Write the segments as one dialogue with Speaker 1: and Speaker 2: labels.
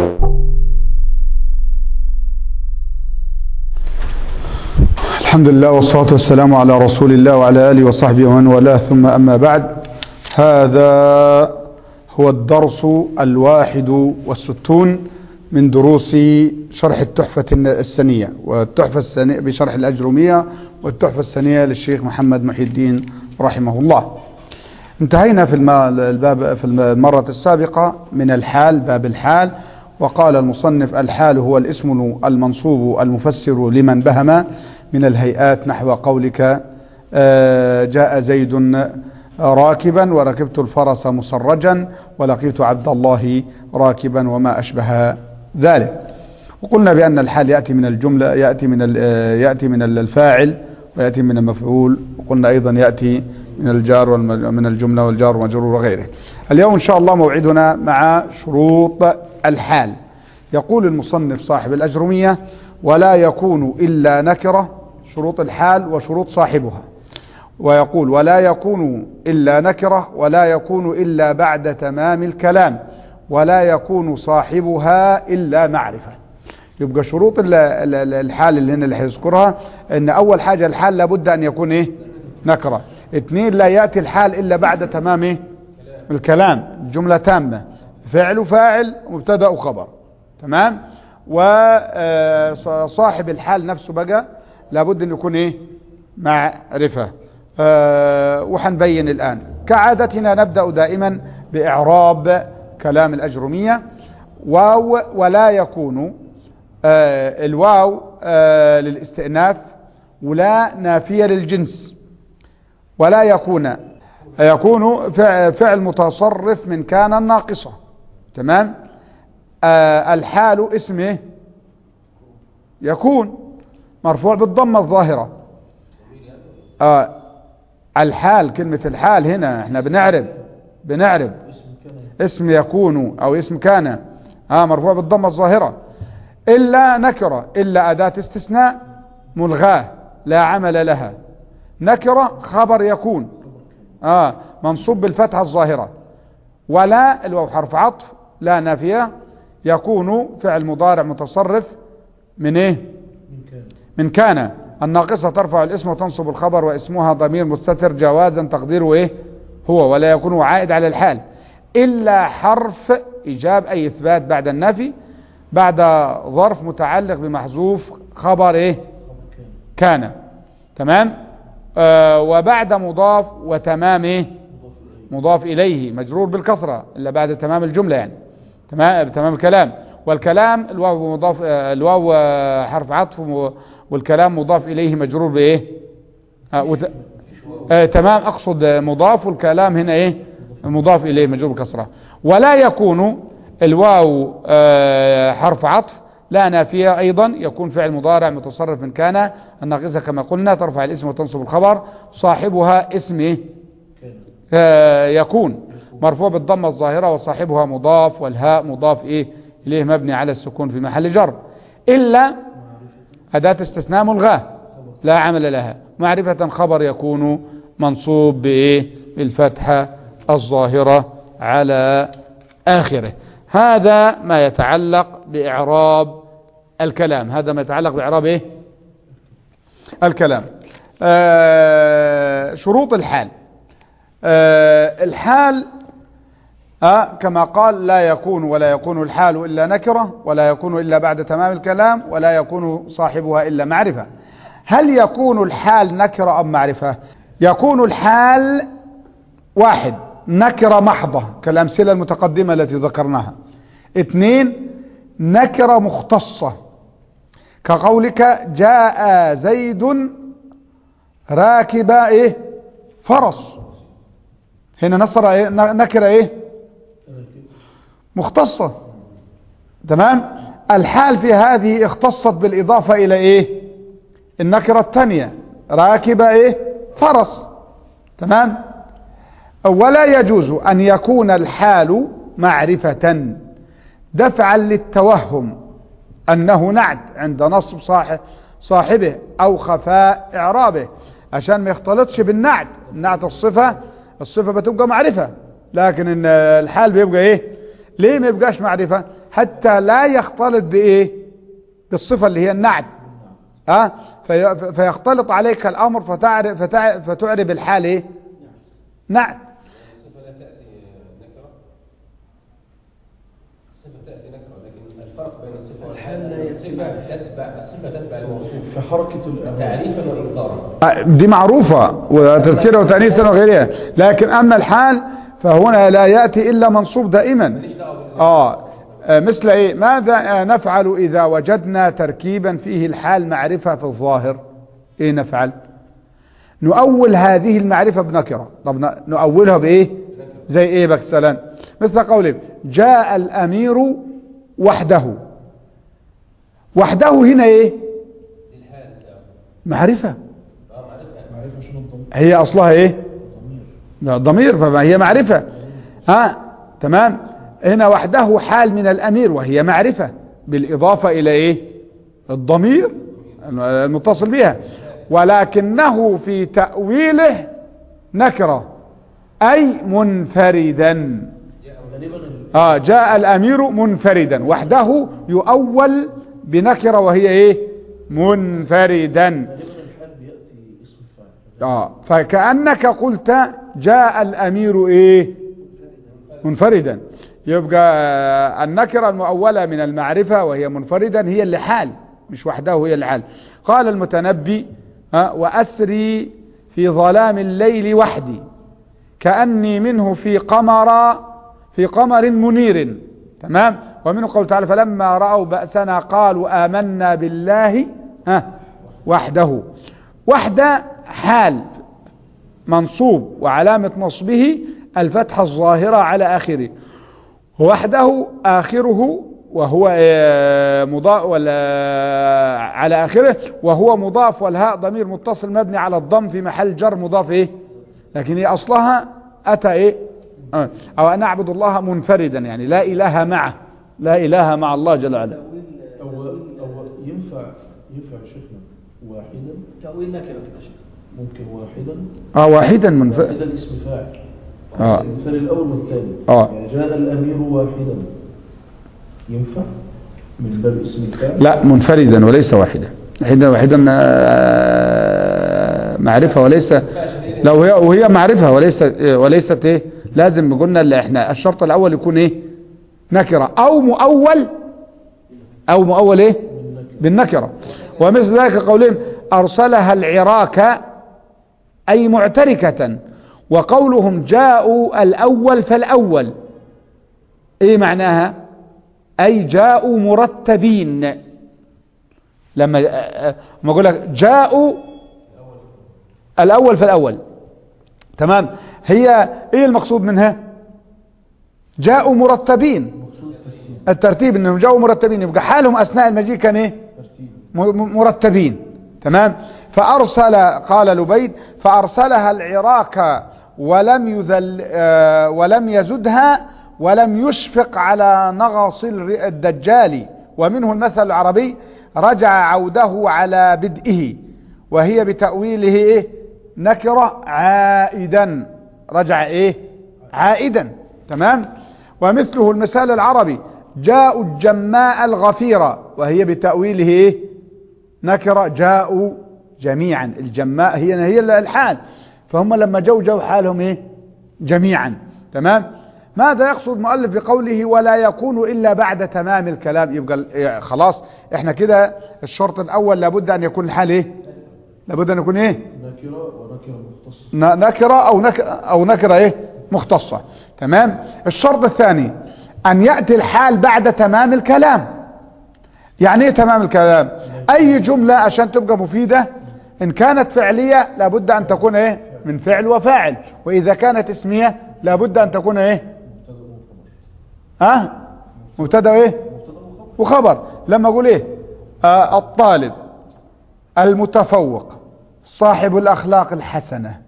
Speaker 1: الحمد لله والصلاة والسلام على رسول الله وعلى آله وصحبه ومن والاه ثم أما بعد هذا هو الدرس الواحد والستون من دروس شرح التحفة السنية والتحفة السنية بشرح الأجرمية والتحفة السنية للشيخ محمد محي الدين رحمه الله انتهينا في الباب في المرة السابقة من الحال باب الحال وقال المصنف الحال هو الاسم المنصوب المفسر لمن بهم من الهيئات نحو قولك جاء زيد راكبا وركبت الفرس مسرجا ولقيت عبد الله راكبا وما أشبه ذلك وقلنا بأن الحال يأتي من الجملة يأتي من يأتي من الفاعل ويأتي من المفعول وقلنا أيضا يأتي من الجار ومن الجملة والجار والمجرور وغيره اليوم إن شاء الله موعدنا مع شروط الحال يقول المصنف صاحب الأجرمية ولا يكون إلا نكرة شروط الحال وشروط صاحبها ويقول ولا يكون إلا نكرة ولا يكون إلا بعد تمام الكلام ولا يكون صاحبها إلا معرفة يبقى شروط الحال اللي هنا اللي هيذكرها ان اول حاجة الحال لابد ان يكون ايه نكرة اثنين لا يأتي الحال الا بعد تمام ايه الكلام جملة تامة فعل فاعل مبتدا وخبر تمام وصاحب الحال نفسه بقى لابد ان يكون ايه معرفة أه وحنبين الان كعادتنا نبدأ دائما باعراب كلام الاجرمية واو ولا يكون آه الواو آه للاستئناف ولا نافية للجنس ولا يكون يكون فعل متصرف من كان الناقصة تمام آه الحال اسمه يكون مرفوع بالضمة الظاهرة آه الحال كلمة الحال هنا احنا بنعرب بنعرب اسم يكون او اسم كان آه مرفوع بالضمة الظاهرة إلا نكرة إلا أداة استثناء ملغاة لا عمل لها نكرة خبر يكون آه منصوب بالفتحة الظاهرة ولا الواو حرف عطف لا نافية يكون فعل مضارع متصرف من ايه من كان الناقصة ترفع الاسم وتنصب الخبر واسمها ضمير مستتر جوازا تقديره ايه هو ولا يكون عائد على الحال إلا حرف إيجاب أي إثبات بعد النفي بعد ظرف متعلق بمحذوف خبر إيه كان تمام آه وبعد مضاف وتمام إيه مضاف إليه مجرور بالكسرة إلا بعد تمام الجملة يعني تمام تمام الكلام والكلام الواو مضاف آه الواو حرف عطف والكلام مضاف إليه مجرور بإيه آه وت... آه تمام أقصد مضاف والكلام هنا إيه مضاف إليه مجرور بالكسرة ولا يكون الواو آه حرف عطف لا نافية أيضا يكون فعل مضارع متصرف من كان الناقصة كما قلنا ترفع الاسم وتنصب الخبر صاحبها اسم إيه؟ آه يكون مرفوع بالضمة الظاهرة وصاحبها مضاف والهاء مضاف إيه إليه مبني على السكون في محل جر إلا أداة استثناء ملغاة لا عمل لها معرفة خبر يكون منصوب بإيه بالفتحة الظاهرة على آخره هذا ما يتعلق بإعراب الكلام هذا ما يتعلق بإعراب إيه الكلام آه شروط الحال آه الحال آه كما قال لا يكون ولا يكون الحال إلا نكرة ولا يكون إلا بعد تمام الكلام ولا يكون صاحبها إلا معرفة هل يكون الحال نكرة أم معرفة يكون الحال واحد نكرة محضة كالأمثلة المتقدمة التي ذكرناها اثنين نكرة مختصة كقولك جاء زيد راكب ايه فرس هنا نصر ايه نكرة ايه مختصة تمام الحال في هذه اختصت بالإضافة إلى ايه النكرة الثانية راكب ايه فرس تمام ولا يجوز أن يكون الحال معرفة دفعا للتوهم أنه نعت عند نصب صاحب صاحبه أو خفاء إعرابه عشان ما يختلطش بالنعت نعت الصفة الصفة بتبقى معرفة لكن إن الحال بيبقى إيه ليه ما يبقاش معرفة حتى لا يختلط بايه بالصفة اللي هي النعت ها في فيختلط عليك الامر فتعرف فتع- فتعرب الحال ايه نعت
Speaker 2: الصفة لا تأتي نكرة الصفة تأتي نكرة لكن الفرق بين الصفة
Speaker 3: الحال
Speaker 2: والحال
Speaker 3: لا
Speaker 2: أن
Speaker 3: يأتي
Speaker 2: الصفة تتبع الصفة تتبع الموصوف
Speaker 3: في حركة الأمر
Speaker 2: تعريفا وإنكارا
Speaker 1: آه، دي معروفة وتذكيرا وتأنيسا وغيرها لكن أما الحال فهنا لا يأتي إلا منصوب دائما
Speaker 2: ماليش دعوة بال-
Speaker 1: آه آه، مثل إيه ماذا آه، نفعل إذا وجدنا تركيبا فيه الحال معرفة في الظاهر إيه نفعل نؤول هذه المعرفة بنكرة طب ن- نؤولها بإيه زي إيه مثلا مثل قوله جاء الأمير وحده وحده هنا إيه
Speaker 2: الحال بتاعه
Speaker 1: معرفة
Speaker 2: اه معرفة
Speaker 3: معرفة شنو الضمير
Speaker 1: هي أصلها إيه
Speaker 3: ضمير
Speaker 1: لا، ضمير فهي معرفة ها تمام هنا وحده حال من الأمير وهي معرفة بالإضافة إلى إيه الضمير المتصل بها ولكنه في تأويله نكرة أي منفردا
Speaker 3: غالبا ال-
Speaker 1: آه جاء الأمير منفردا وحده يؤول بنكرة وهي إيه منفردا
Speaker 3: غالبا الحال بيأتي اسم الفاعل
Speaker 1: آه فكأنك قلت جاء الأمير إيه منفردا يبقى آه، النكرة المؤولة من المعرفة وهي منفردا هي اللي حال مش وحده هي اللي حال قال المتنبي آه، وأسري في ظلام الليل وحدي كأني منه في قمر في قمر منير تمام ومنه قول تعالى فلما رأوا بأسنا قالوا آمنا بالله آه، وحده وحده حال منصوب وعلامة نصبه الفتحة الظاهرة على آخره وحده آخره وهو آه، مضاف ولا على آخره وهو مضاف والهاء ضمير متصل مبني على الضم في محل جر مضاف إيه لكن هي أصلها أتى إيه آه، أو أن أعبد الله منفردا يعني لا إله معه لا إله مع الله جل وعلا
Speaker 3: أو أو ينفع ينفع شيخنا واحدا
Speaker 4: تأويل نكرة كده شيخ
Speaker 3: ممكن واحدا
Speaker 1: آه واحدا منفرد
Speaker 3: واحدا اسم فاعل
Speaker 1: آه.
Speaker 3: المثال الأول والثاني
Speaker 1: آه.
Speaker 3: يعني جاء الأمير واحدا ينفع من باب اسم الفاعل
Speaker 1: لا منفردا وليس واحدا واحدا واحدا آه، معرفة وليس لو هي وهي معرفة وليس وليست ايه لازم قلنا اللي احنا الشرط الاول يكون ايه نكرة او مؤول او مؤول ايه بالنكرة ومثل ذلك قولهم ارسلها العراك اي معتركة وقولهم جاءوا الاول فالاول ايه معناها أي جاءوا مرتبين لما ما أقول لك جاءوا الأول فالأول تمام هي إيه المقصود منها جاءوا مرتبين
Speaker 3: مقصود الترتيب
Speaker 1: الترتيب انهم جاءوا مرتبين يبقى حالهم اثناء المجيء كان ايه
Speaker 3: ترتيب
Speaker 1: م- م- مرتبين تمام فأرسل قال لبيد فأرسلها العراق ولم يذل آه، ولم يزدها ولم يشفق على نغص الر- الدجال ومنه المثل العربي رجع عوده على بدئه وهي بتأويله ايه نكرة عائدا رجع ايه عائدا تمام ومثله المثال العربي جاءوا الجماء الغفيرة وهي بتأويله ايه نكرة جاءوا جميعا الجماء هي هي الحال فهم لما جو جو حالهم ايه جميعا تمام ماذا يقصد مؤلف بقوله ولا يكون إلا بعد تمام الكلام يبقى ال- إيه، خلاص احنا كده الشرط الأول لابد أن يكون الحال ايه لابد أن يكون ايه
Speaker 3: نكرة ونكرة مختصة
Speaker 1: ن- نكرة أو, نك أو نكرة إيه مختصة تمام الشرط الثاني أن يأتي الحال بعد تمام الكلام يعني إيه تمام الكلام أي جملة عشان تبقى مفيدة إن كانت فعلية لابد أن تكون إيه من فعل وفاعل وإذا كانت اسمية لابد أن تكون إيه
Speaker 3: مبتدأ وخبر
Speaker 1: ها مبتدا إيه
Speaker 3: مبتدأ وخبر
Speaker 1: وخبر لما أقول إيه آه الطالب المتفوق صاحب الأخلاق الحسنة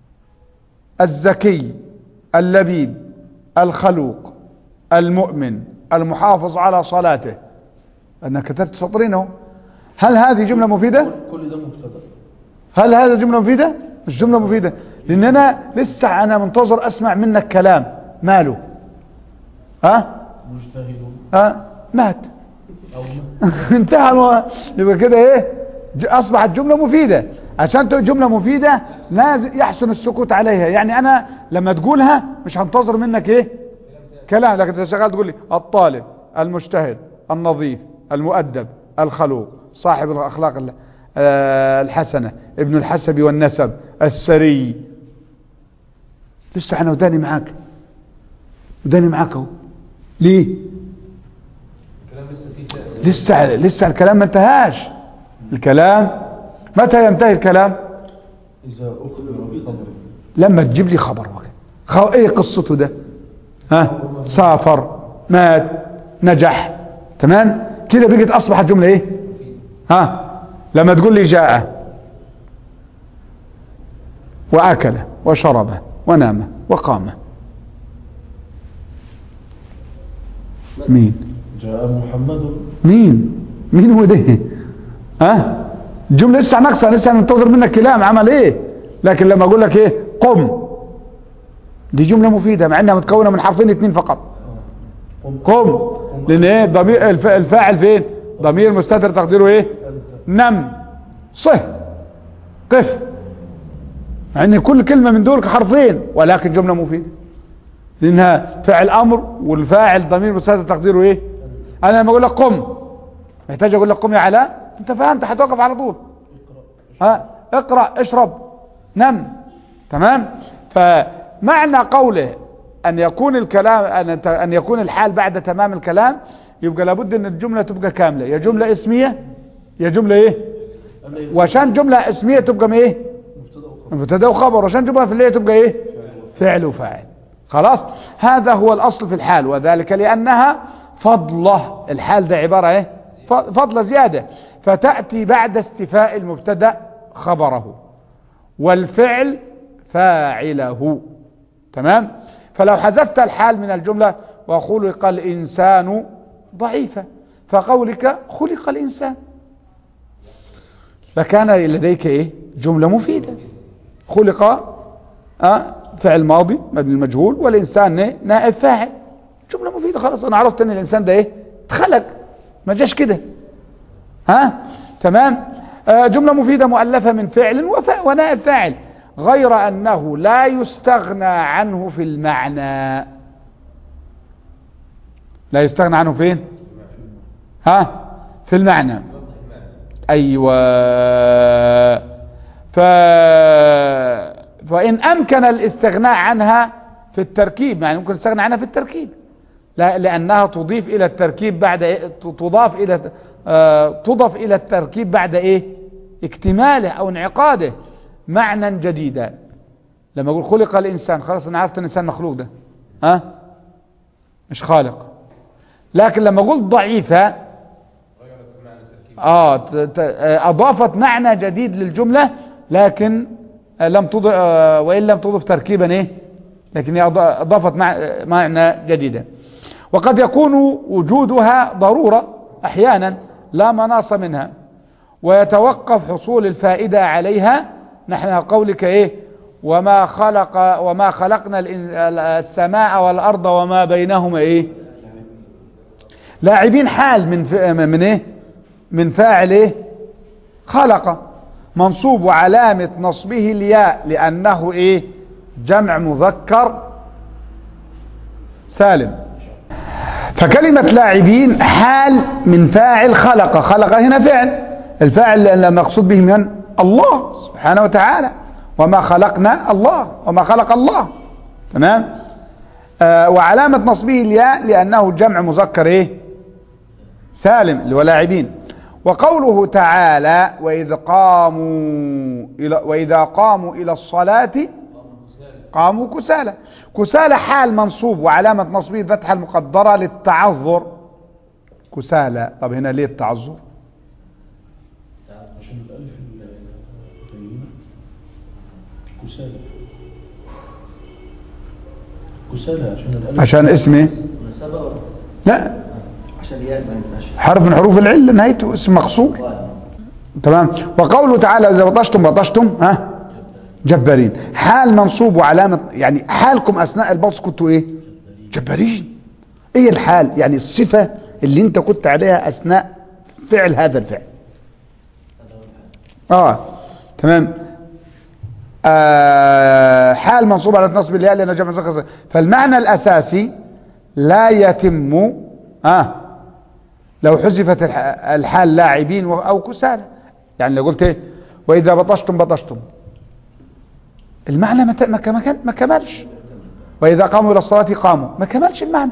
Speaker 1: الذكي اللبيب الخلوق المؤمن المحافظ على صلاته أنا كتبت سطرين اهو هل هذه جملة مفيدة؟
Speaker 3: كل- كل ده مبتدأ
Speaker 1: هل هذا جملة مفيدة؟ مش جملة مفيدة لأن أنا لسه أنا منتظر أسمع منك كلام ماله ها؟
Speaker 3: مجتهد
Speaker 1: ها؟ مات
Speaker 3: أو ما
Speaker 1: انتهى المو... يبقى كده ايه ج- اصبحت جملة مفيدة عشان تقول جملة مفيدة لازم يحسن السكوت عليها يعني انا لما تقولها مش هنتظر منك ايه كلام لكن انت شغال تقول لي الطالب المجتهد النظيف المؤدب الخلوق صاحب الاخلاق ال- آه، الحسنة ابن الحسب والنسب السري لسه انا وداني معاك وداني معاك اهو ليه
Speaker 2: الكلام لسه فيه تاني.
Speaker 1: لسه لسه الكلام ما انتهاش الكلام متى ينتهي الكلام
Speaker 3: إذا أخبر بخبر
Speaker 1: لما تجيب لي خبر وقت خو... ايه قصته ده ها سافر مات نجح تمام كده بقت اصبحت جمله ايه ها لما تقول لي جاء واكل وشرب ونام وقام مين
Speaker 3: جاء محمد
Speaker 1: مين مين هو ده ها الجمله لسه ناقصه لسه ننتظر منك كلام عمل ايه لكن لما اقول لك ايه قم دي جمله مفيده مع انها متكونه من حرفين اتنين فقط
Speaker 3: قم
Speaker 1: قم لان ايه ضمير الف- الفاعل فين ضمير مستتر تقديره ايه
Speaker 3: أنت
Speaker 1: نم صه قف مع ان كل كلمه من دول حرفين ولكن جمله مفيده لانها فعل امر والفاعل ضمير مستتر تقديره ايه انا لما اقول لك قم محتاج اقول لك قم يا علاء انت فهمت هتوقف على طول ها اقرا اشرب نم تمام فمعنى قوله ان يكون الكلام ان ان يكون الحال بعد تمام الكلام يبقى لابد ان الجمله تبقى كامله يا جمله اسميه يا جمله ايه
Speaker 3: ألا
Speaker 1: وعشان جمله اسميه تبقى من ايه
Speaker 3: مبتدأ وخبر
Speaker 1: مبتدا وخبر وعشان جمله فعليه تبقى ايه فعل وفاعل خلاص هذا هو الاصل في الحال وذلك لانها فضله الحال ده عباره ايه ف- فضله زياده فتاتي بعد استيفاء المبتدا خبره والفعل فاعله تمام فلو حذفت الحال من الجمله وخلق الانسان ضعيفا فقولك خلق الانسان لكان لديك ايه جمله مفيده خلق آه فعل ماضي مبني المجهول والإنسان إيه؟ نائب فاعل جملة مفيدة خلاص أنا عرفت أن الإنسان ده إيه اتخلق ما جاش كده ها تمام آه جملة مفيدة مؤلفة من فعل وفا ونائب فاعل غير أنه لا يستغنى عنه في المعنى لا يستغنى عنه فين ها في المعنى أيوة ف... فإن أمكن الاستغناء عنها في التركيب يعني ممكن تستغنى عنها في التركيب لا لأنها تضيف إلى التركيب بعد إيه؟ تضاف إلى آه، تضاف إلى التركيب بعد إيه اكتماله أو انعقاده معنى جديدا لما أقول خلق الإنسان خلاص أنا عرفت الإنسان مخلوق ده ها مش خالق لكن لما أقول ضعيفة آه ت- ت- آه، أضافت معنى جديد للجملة لكن آه، لم تضف آه، وإن لم تضف تركيبا إيه لكن هي أض- أضافت مع- آه، معنى جديدا وقد يكون وجودها ضرورة أحيانا لا مناص منها ويتوقف حصول الفائدة عليها نحن قولك إيه وما خلق وما خلقنا الإن- السماء والأرض وما بينهما إيه لاعبين حال من ف... من ايه من فاعل ايه خلق منصوب وعلامة نصبه الياء لأنه ايه جمع مذكر سالم فكلمة لاعبين حال من فاعل خلق خلق هنا فعل الفاعل المقصود به من الله سبحانه وتعالى وما خلقنا الله وما خلق الله تمام آه وعلامة نصبه الياء لأنه جمع مذكر ايه سالم اللي هو لاعبين وقوله تعالى وإذ قاموا إلى وإذا قاموا إلى الصلاة قاموا كسالى كسالى حال منصوب وعلامة نصبه فتحة المقدرة للتعذر كسالى طب هنا ليه التعذر
Speaker 3: عشان الألف البينة كسالى كسالى عشان الألف
Speaker 1: عشان اسمه
Speaker 4: مناسبة
Speaker 1: لا
Speaker 4: عشان الياء ما ينفعش
Speaker 1: حرف من حروف العلة نهايته اسم مقصور تمام وقوله تعالى إذا بطشتم بطشتم ها جبارين حال منصوب وعلامة يعني حالكم أثناء البطش كنتوا إيه جبارين إيه الحال يعني الصفة اللي انت كنت عليها اثناء فعل هذا الفعل اه تمام آه حال منصوب على نصب الياء لانه جمع مذكر سالم. فالمعنى الاساسي لا يتم اه لو حذفت الح- الحال لاعبين و- او كسالى يعني لو قلت ايه واذا بطشتم بطشتم المعنى ما ت- ما ك- ما كان- ما كملش واذا قاموا الى الصلاه قاموا ما كملش المعنى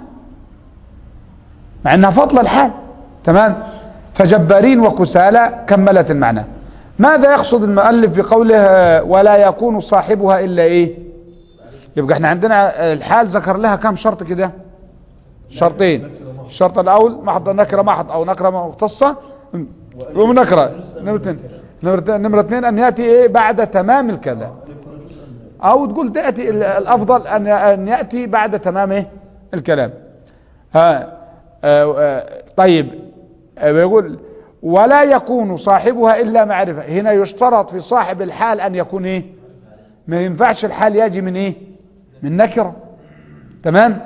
Speaker 1: مع انها فضل الحال تمام فجبارين وكسالى كملت المعنى ماذا يقصد المؤلف بقوله آه، ولا يكون صاحبها الا ايه يبقى احنا عندنا الحال ذكر لها كم شرط كده شرطين الشرط الاول محض نكره محض او نكره مختصه ونكره نمرة اثنين نمرة اثنين- نمرة اثنين ان ياتي ايه بعد تمام الكذا او تقول تاتي ال- الافضل ان ان ياتي بعد تمام إيه؟ الكلام ها آه، آه، طيب آه، بيقول ولا يكون صاحبها الا معرفه هنا يشترط في صاحب الحال ان يكون ايه ما ينفعش الحال يجي من ايه من نكره تمام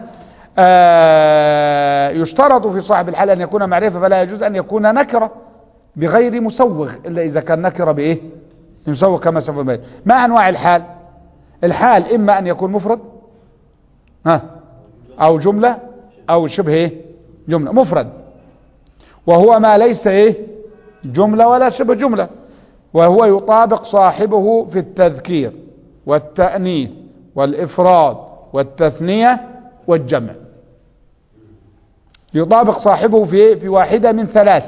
Speaker 1: آه يشترط في صاحب الحال ان يكون معرفه فلا يجوز ان يكون نكره بغير مسوغ الا اذا كان نكره بايه مسوغ كما سوف نبين ما انواع الحال الحال اما ان يكون مفرد ها او جمله او شبه ايه جمله مفرد وهو ما ليس ايه جمله ولا شبه جمله وهو يطابق صاحبه في التذكير والتأنيث والإفراد والتثنية والجمع يطابق صاحبه في في واحدة من ثلاث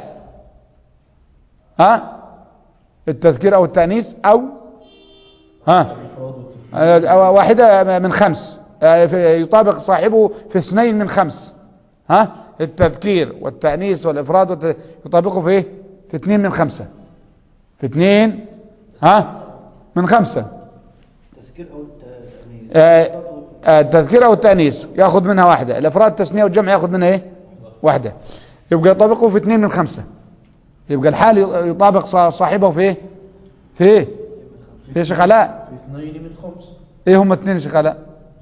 Speaker 1: ها التذكير أو التأنيث أو ها أو واحدة من خمس آه، في- يطابق صاحبه في اثنين من خمس ها التذكير والتأنيث والإفراد والت- يطابقه في ايه في اثنين من خمسة في اثنين ها من خمسة
Speaker 4: تذكير او التأنيث
Speaker 1: آه، آه، التذكير او التأنيث ياخذ منها واحدة الافراد التثنية والجمع ياخذ منها ايه واحدة يبقى يطابقه في اثنين من خمسة يبقى الحال يطابق صا- صاحبه في ايه في ايه في إيه شغلاء
Speaker 3: في اثنين من خمس
Speaker 1: ايه هم اثنين شغلاء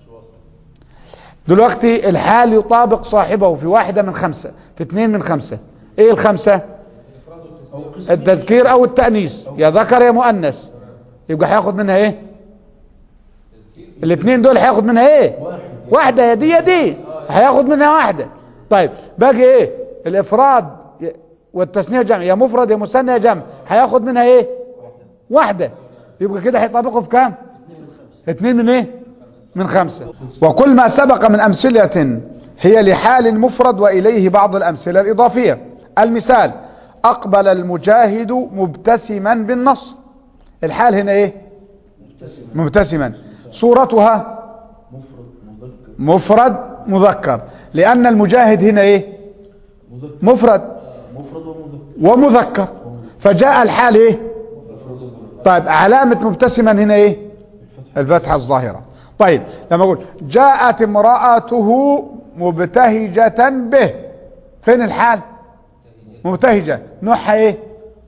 Speaker 1: دلوقتي الحال يطابق صاحبه في واحدة من خمسة في اثنين من خمسة ايه الخمسة
Speaker 3: او قسم
Speaker 1: التذكير او التأنيث يا ذكر يا مؤنث يبقى هياخد منها ايه الاثنين دول هياخد منها ايه
Speaker 3: واحد
Speaker 1: واحدة يا دي يا دي هياخد منها واحدة طيب باقي ايه الافراد والتثنية جمع يا مفرد يا مثنى يا جمع هياخد منها ايه واحدة يبقى كده هيطابقوا في كام اثنين من ايه من خمسة وكل ما سبق من امثلة هي لحال مفرد واليه بعض الامثلة الاضافية المثال اقبل المجاهد مبتسما بالنص الحال هنا ايه مبتسما صورتها
Speaker 3: مفرد مذكر
Speaker 1: مفرد مذكر لأن المجاهد هنا إيه
Speaker 3: مذكر
Speaker 1: مفرد
Speaker 3: مفرد ومذكر
Speaker 1: ومذكر فجاء الحال إيه طيب علامة مبتسما هنا إيه الفتحة الظاهرة طيب لما أقول جاءت امرأته مبتهجة به فين الحال مبتهجة نوعها إيه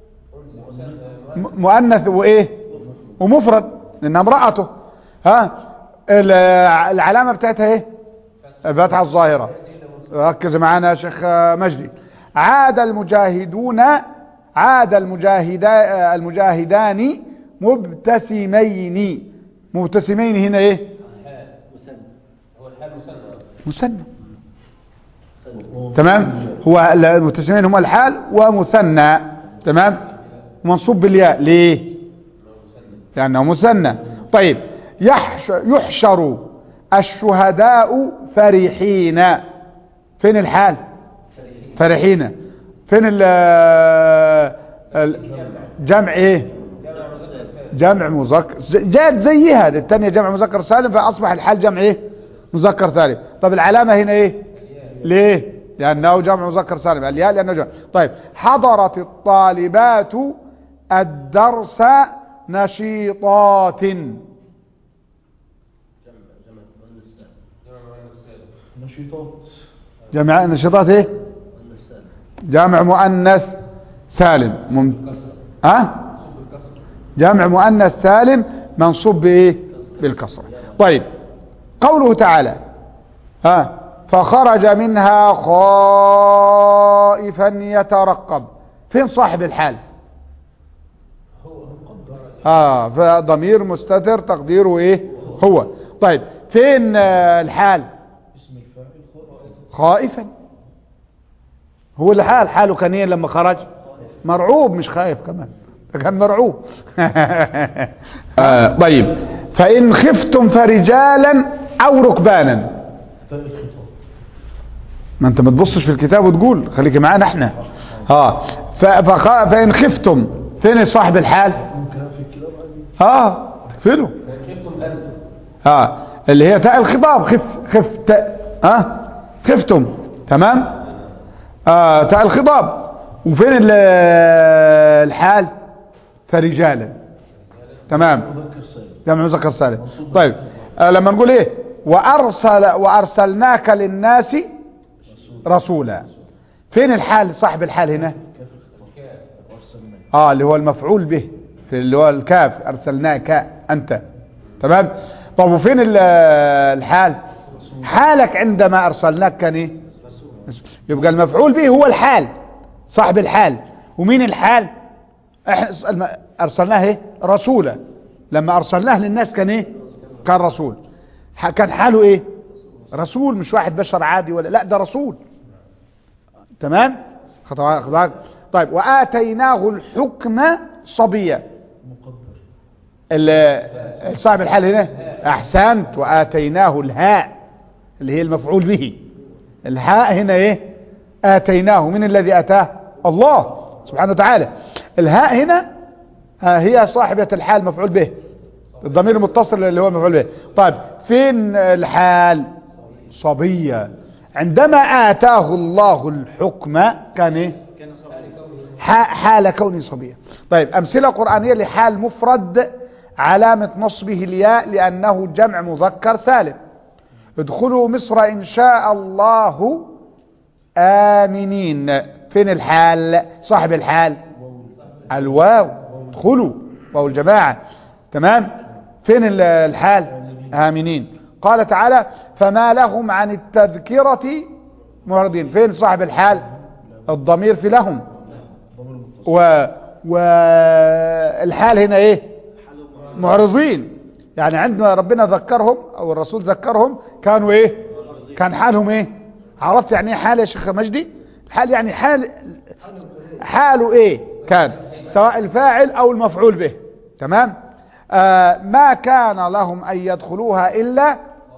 Speaker 1: م- مؤنث وإيه ومفرد لأنها امرأته ها ال- العلامة بتاعتها إيه الفتحة الظاهرة ركز معانا يا شيخ مجدي عاد المجاهدون عاد المجاهدا المجاهدان مبتسمين مبتسمين هنا ايه
Speaker 4: مثنى
Speaker 2: هو الحال مسمى
Speaker 1: مثنى تمام هو المبتسمين هم الحال ومثنى تمام منصوب بالياء ليه لانه مثنى طيب يحش يحشر الشهداء فرحين فين الحال فرحين فين ال ال- جمع ايه جمع مذكر جاءت زيها دي الثانية جمع مذكر سالم فأصبح الحال جمع ايه مذكر سالم طب العلامة هنا ايه ليه لأنه جمع مذكر سالم الياء لأنه جمع طيب حضرت الطالبات الدرس نشيطات
Speaker 3: نشيطات
Speaker 1: جمع نشيطات ايه جمع مؤنث سالم مم... ها جمع مؤنث سالم منصوب بايه بالكسره طيب قوله تعالى ها فخرج منها خائفا خائفا يترقب فين صاحب الحال اه فضمير مستتر تقديره ايه هو طيب فين آه، الحال
Speaker 3: اسم الفاعل خائف
Speaker 1: خائفا هو الحال حاله كان ايه لما خرج مرعوب مش خايف كمان ده كان مرعوب آه طيب فإن خفتم فرجالا أو ركبانا
Speaker 3: تاء الخطاب
Speaker 1: ما انت ما تبصش في الكتاب وتقول خليك معانا احنا اه ف- فخ- فإن خفتم فين صاحب الحال
Speaker 3: ممكن في الكتاب عادي
Speaker 1: اه فينه
Speaker 2: خفتم انتم
Speaker 1: اه اللي هي تاء الخطاب خف خفت اه خفتم تمام آه تاء الخطاب وفين ال- الحال فرجالا تمام
Speaker 3: مذكر سالم
Speaker 1: جمع مذكر سالم طيب آه لما نقول ايه وارسل وارسلناك للناس رسولا فين الحال صاحب الحال هنا
Speaker 3: كاف الخطاب وارسلناك
Speaker 1: اه اللي هو المفعول به في اللي هو الكاف ارسلناك انت تمام طب وفين ال- الحال حالك عندما ارسلناك كان ايه يبقى المفعول به هو الحال صاحب الحال ومين الحال احنا الم- ارسلناه ايه رسولا لما ارسلناه للناس كان ايه كان رسول ح- كان حاله ايه رسول مش واحد بشر عادي ولا لا ده رسول تمام خطوات خطوات. طيب واتيناه الحكم صبيا
Speaker 3: مقدر
Speaker 1: ال- صاحب الحال هنا احسنت واتيناه الهاء اللي هي المفعول به الهاء هنا ايه اتيناه من الذي اتاه الله سبحانه وتعالى الهاء هنا ها هي صاحبة الحال مفعول به الضمير المتصل اللي هو مفعول به طيب فين الحال صبية عندما آتاه الله الحكم كان ايه ح- حال كونه صبيا طيب أمثلة قرآنية لحال مفرد علامة نصبه الياء لأنه جمع مذكر سالم ادخلوا مصر إن شاء الله آمنين فين الحال صاحب الحال الواو ادخلوا واو الجماعة تمام فين ال- الحال آمنين قال تعالى فما لهم عن التذكرة معرضين فين صاحب الحال الضمير في لهم
Speaker 3: ضمير متصل
Speaker 1: و والحال هنا ايه معرضين يعني عندما ربنا ذكرهم او الرسول ذكرهم كانوا ايه كان حالهم ايه عرفت يعني ايه حال يا شيخ مجدي الحال يعني حال حاله ايه كان سواء الفاعل او المفعول به تمام آه ما كان لهم ان يدخلوها الا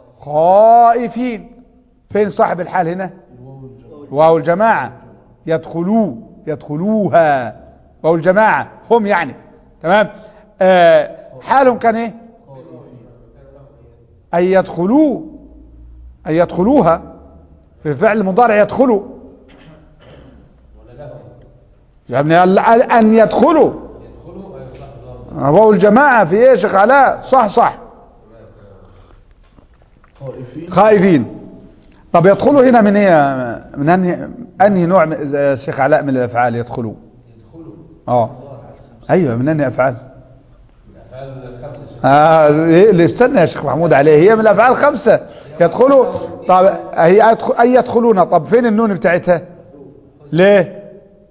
Speaker 1: خائفين فين صاحب الحال هنا واو الجماعة يدخلوا يدخلوها واو الجماعة هم يعني تمام آه حالهم كان ايه ان يدخلوا ان يدخلوها في الفعل المضارع يدخلوا يا ابني ال- ان يدخلوا
Speaker 2: يدخلوا ويصلح الله
Speaker 1: واو الجماعة في ايه يا شيخ علاء صح صح
Speaker 3: خائفين
Speaker 1: خائفين طب يدخلوا هنا من ايه من انهي انهي نوع من- يا شيخ علاء من الافعال يدخلوا
Speaker 2: يدخلوا
Speaker 1: اه ايوه من انهي افعال
Speaker 2: الافعال الخمسه شيخ.
Speaker 1: آه إيه اللي استنى يا شيخ محمود عليه هي من الافعال خمسه يدخلوا طب هي أدخل اي يدخلون طب فين النون بتاعتها ليه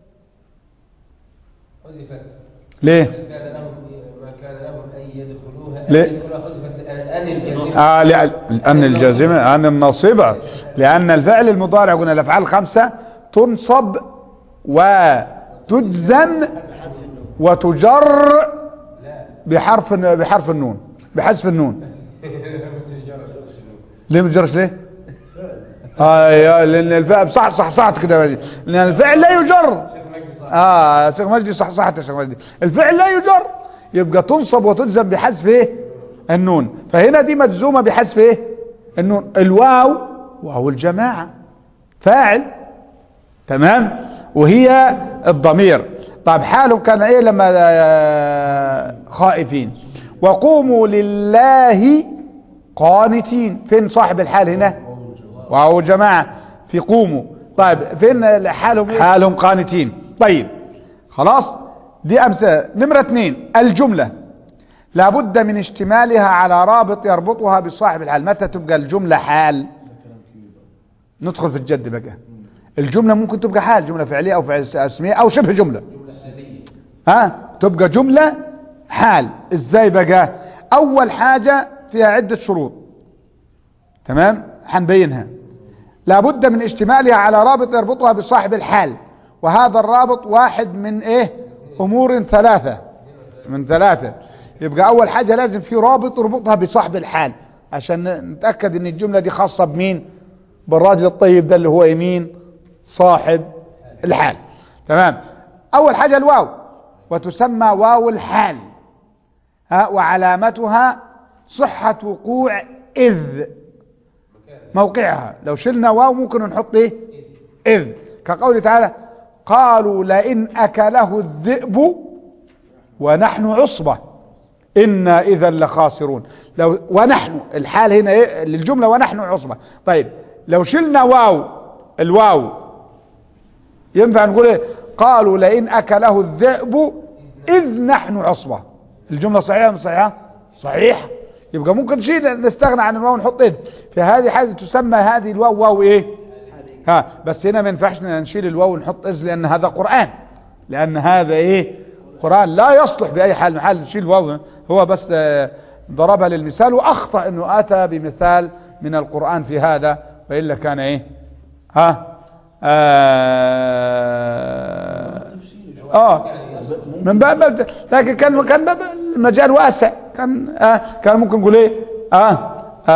Speaker 2: حذفت
Speaker 1: ليه
Speaker 2: كان لهم ما كان لهم ان يدخلوها
Speaker 1: ليه؟
Speaker 2: ان يدخلوها حذفت ان الجزيره
Speaker 1: آه لأن الجازمة أن الناصبة لأن الفعل المضارع قلنا الأفعال خمسة تنصب وتجزم وتجر بحرف بحرف النون بحذف النون ليه ما تجرش ليه؟ آه يا- لأن الفعل صح صح صحت كده لأن الفعل لا يجر اه شيخ مجدي صح صحت يا شيخ مجدي الفعل لا يجر يبقى تنصب وتجزم بحذف ايه النون فهنا دي مجزومه بحذف ايه النون الواو واو الجماعه فاعل تمام وهي الضمير طب حاله كان ايه لما آه، خائفين وقوموا لله قانتين فين صاحب الحال هنا واو الجماعه في قوموا طيب فين حالهم إيه؟ حالهم قانتين طيب خلاص دي امثله نمره اثنين الجمله لابد من اشتمالها على رابط يربطها بصاحب الحال متى تبقى الجمله حال ندخل في الجد بقى الجملة ممكن تبقى حال جملة فعلية أو فعل اسمية أو شبه جملة
Speaker 2: جملة حالية
Speaker 1: ها تبقى جملة حال ازاي بقى اول حاجة فيها عدة شروط تمام هنبينها لابد من اشتمالها على رابط يربطها بصاحب الحال وهذا الرابط واحد من ايه امور ثلاثة من ثلاثة يبقى اول حاجة لازم في رابط يربطها بصاحب الحال عشان نتأكد ان الجملة دي خاصة بمين بالراجل الطيب ده اللي هو يمين صاحب الحال تمام اول حاجة الواو وتسمى واو الحال ها وعلامتها صحة وقوع إذ موقعها لو شلنا واو ممكن نحط ايه إذ كقوله تعالى قالوا لئن أكله الذئب ونحن عصبة إنا إذا لخاسرون لو ونحن الحال هنا إيه للجملة ونحن عصبة طيب لو شلنا واو الواو ينفع نقول ايه قالوا لئن أكله الذئب إذ نحن عصبة الجملة صحيحة مش صحيحة صحيح يبقى ممكن نشيل نستغنى عن الواو ونحط إذ في هذه حاجة تسمى هذه الواو واو إيه ها بس هنا ما ينفعش نشيل الواو ونحط إذ لأن هذا قرآن لأن هذا إيه قرآن لا يصلح بأي حال محل نشيل الواو هو بس آه، ضربها للمثال وأخطأ أنه أتى بمثال من القرآن في هذا وإلا كان إيه ها آه, آه من باب لكن كان كان باب المجال واسع كان آه كان ممكن نقول ايه آه,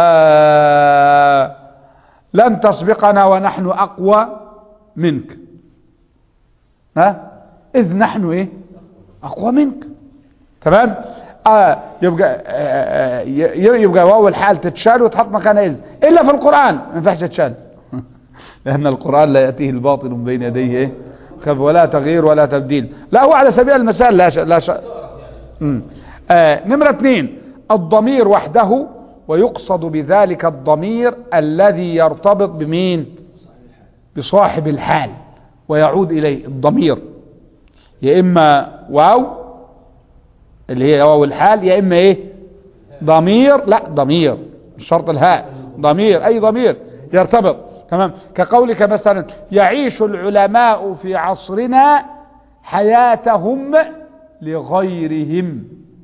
Speaker 1: آه لن تسبقنا ونحن اقوى منك ها اذ نحن ايه اقوى منك تمام آه يبقى آه ي- يبقى واو الحال تتشال وتحط مكانها اذ الا في القران ما ينفعش تتشال لان القران لا ياتيه الباطل من بين يديه إيه؟ خب ولا تغيير ولا تبديل لا هو على سبيل المثال لا ش... لا ش... مم. آه نمرة اثنين الضمير وحده ويقصد بذلك الضمير الذي يرتبط بمين بصاحب الحال ويعود إليه الضمير يا إما واو اللي هي واو الحال يا إما إيه ضمير لا ضمير مش شرط الهاء ضمير أي ضمير يرتبط تمام كقولك مثلا يعيش العلماء في عصرنا حياتهم لغيرهم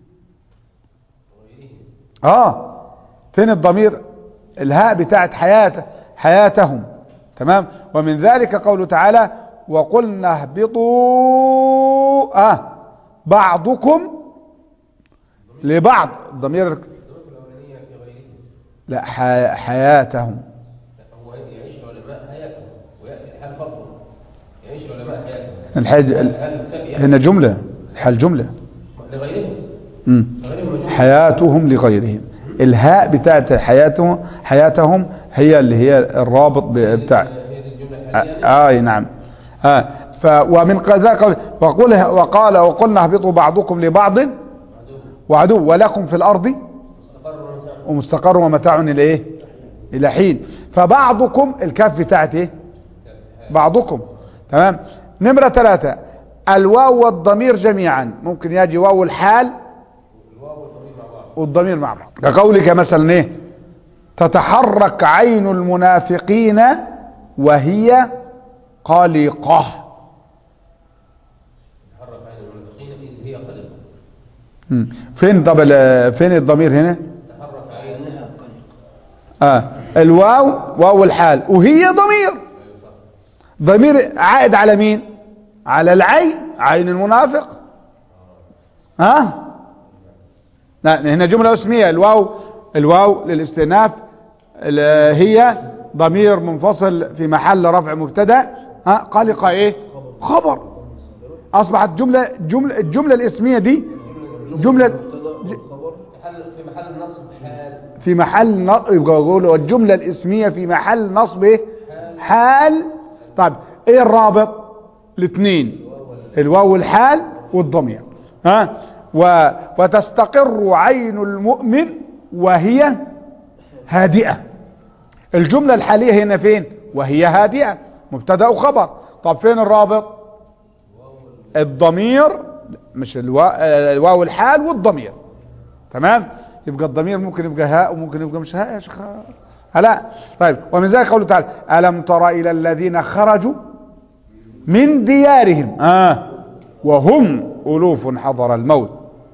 Speaker 1: اه فين الضمير الهاء بتاعت حياة حياتهم تمام ومن ذلك قوله تعالى وقلنا اهبطوا اه بعضكم لبعض الضمير
Speaker 2: الضمير الأولانية في غيرهم
Speaker 1: لا ح- حياتهم
Speaker 2: هو يعيش العلماء حياتهم ويأتي الحال فرضه يعيش العلماء حياتهم
Speaker 1: الحاج
Speaker 2: الحال سبيع
Speaker 1: هنا جملة الحال جملة
Speaker 2: لغيرهم
Speaker 1: مم.
Speaker 2: لغيرهم مجهول.
Speaker 1: حياتهم لغيرهم الهاء بتاعت حياتهم حياتهم هي اللي هي الرابط ب- بتاع
Speaker 2: هي دي الجملة الحالية
Speaker 1: آه آه، نعم آه ف ومن ذلك قول وقل وقال وقلنا اهبطوا بعضكم لبعض وعدو ولكم في الارض
Speaker 2: استقر ومتاع.
Speaker 1: ومستقر ومتاع الى ايه الى حين فبعضكم الكاف بتاعت ايه بعضكم تمام نمرة ثلاثة الواو والضمير جميعا ممكن يجي واو الحال والضمير مع بعض كقولك مثلا ايه تتحرك عين المنافقين وهي قلقة
Speaker 2: تحرك عين المنافقين إذ هي قلقة
Speaker 1: مم. فين طب ال- فين الضمير هنا
Speaker 2: تحرك عين
Speaker 4: لأنها قلق
Speaker 1: آه. الواو واو الحال وهي ضمير ضمير عائد على مين على العين عين المنافق ها لا هنا جملة اسمية الواو الواو للاستئناف ال- هي ضمير منفصل في محل رفع مبتدا ها قلق ايه خبر اصبحت جملة جملة الجملة الاسمية دي جملة ج-
Speaker 2: محل في محل نصب حال
Speaker 1: في محل نصب يبقى يقولوا الجملة الاسمية في محل نصب ايه حال طيب ايه الرابط الاثنين الواو الحال والضمير ها و... وتستقر عين المؤمن وهي هادئة الجملة الحالية هنا فين وهي هادئة مبتدا وخبر طب فين الرابط الضمير مش الوا... آه، الواو الحال والضمير تمام يبقى الضمير ممكن يبقى هاء وممكن يبقى مش هاء يا شيخ ألا طيب ومن ذلك قوله تعالى ألم تر إلى الذين خرجوا من ديارهم آه وهم ألوف حضر الموت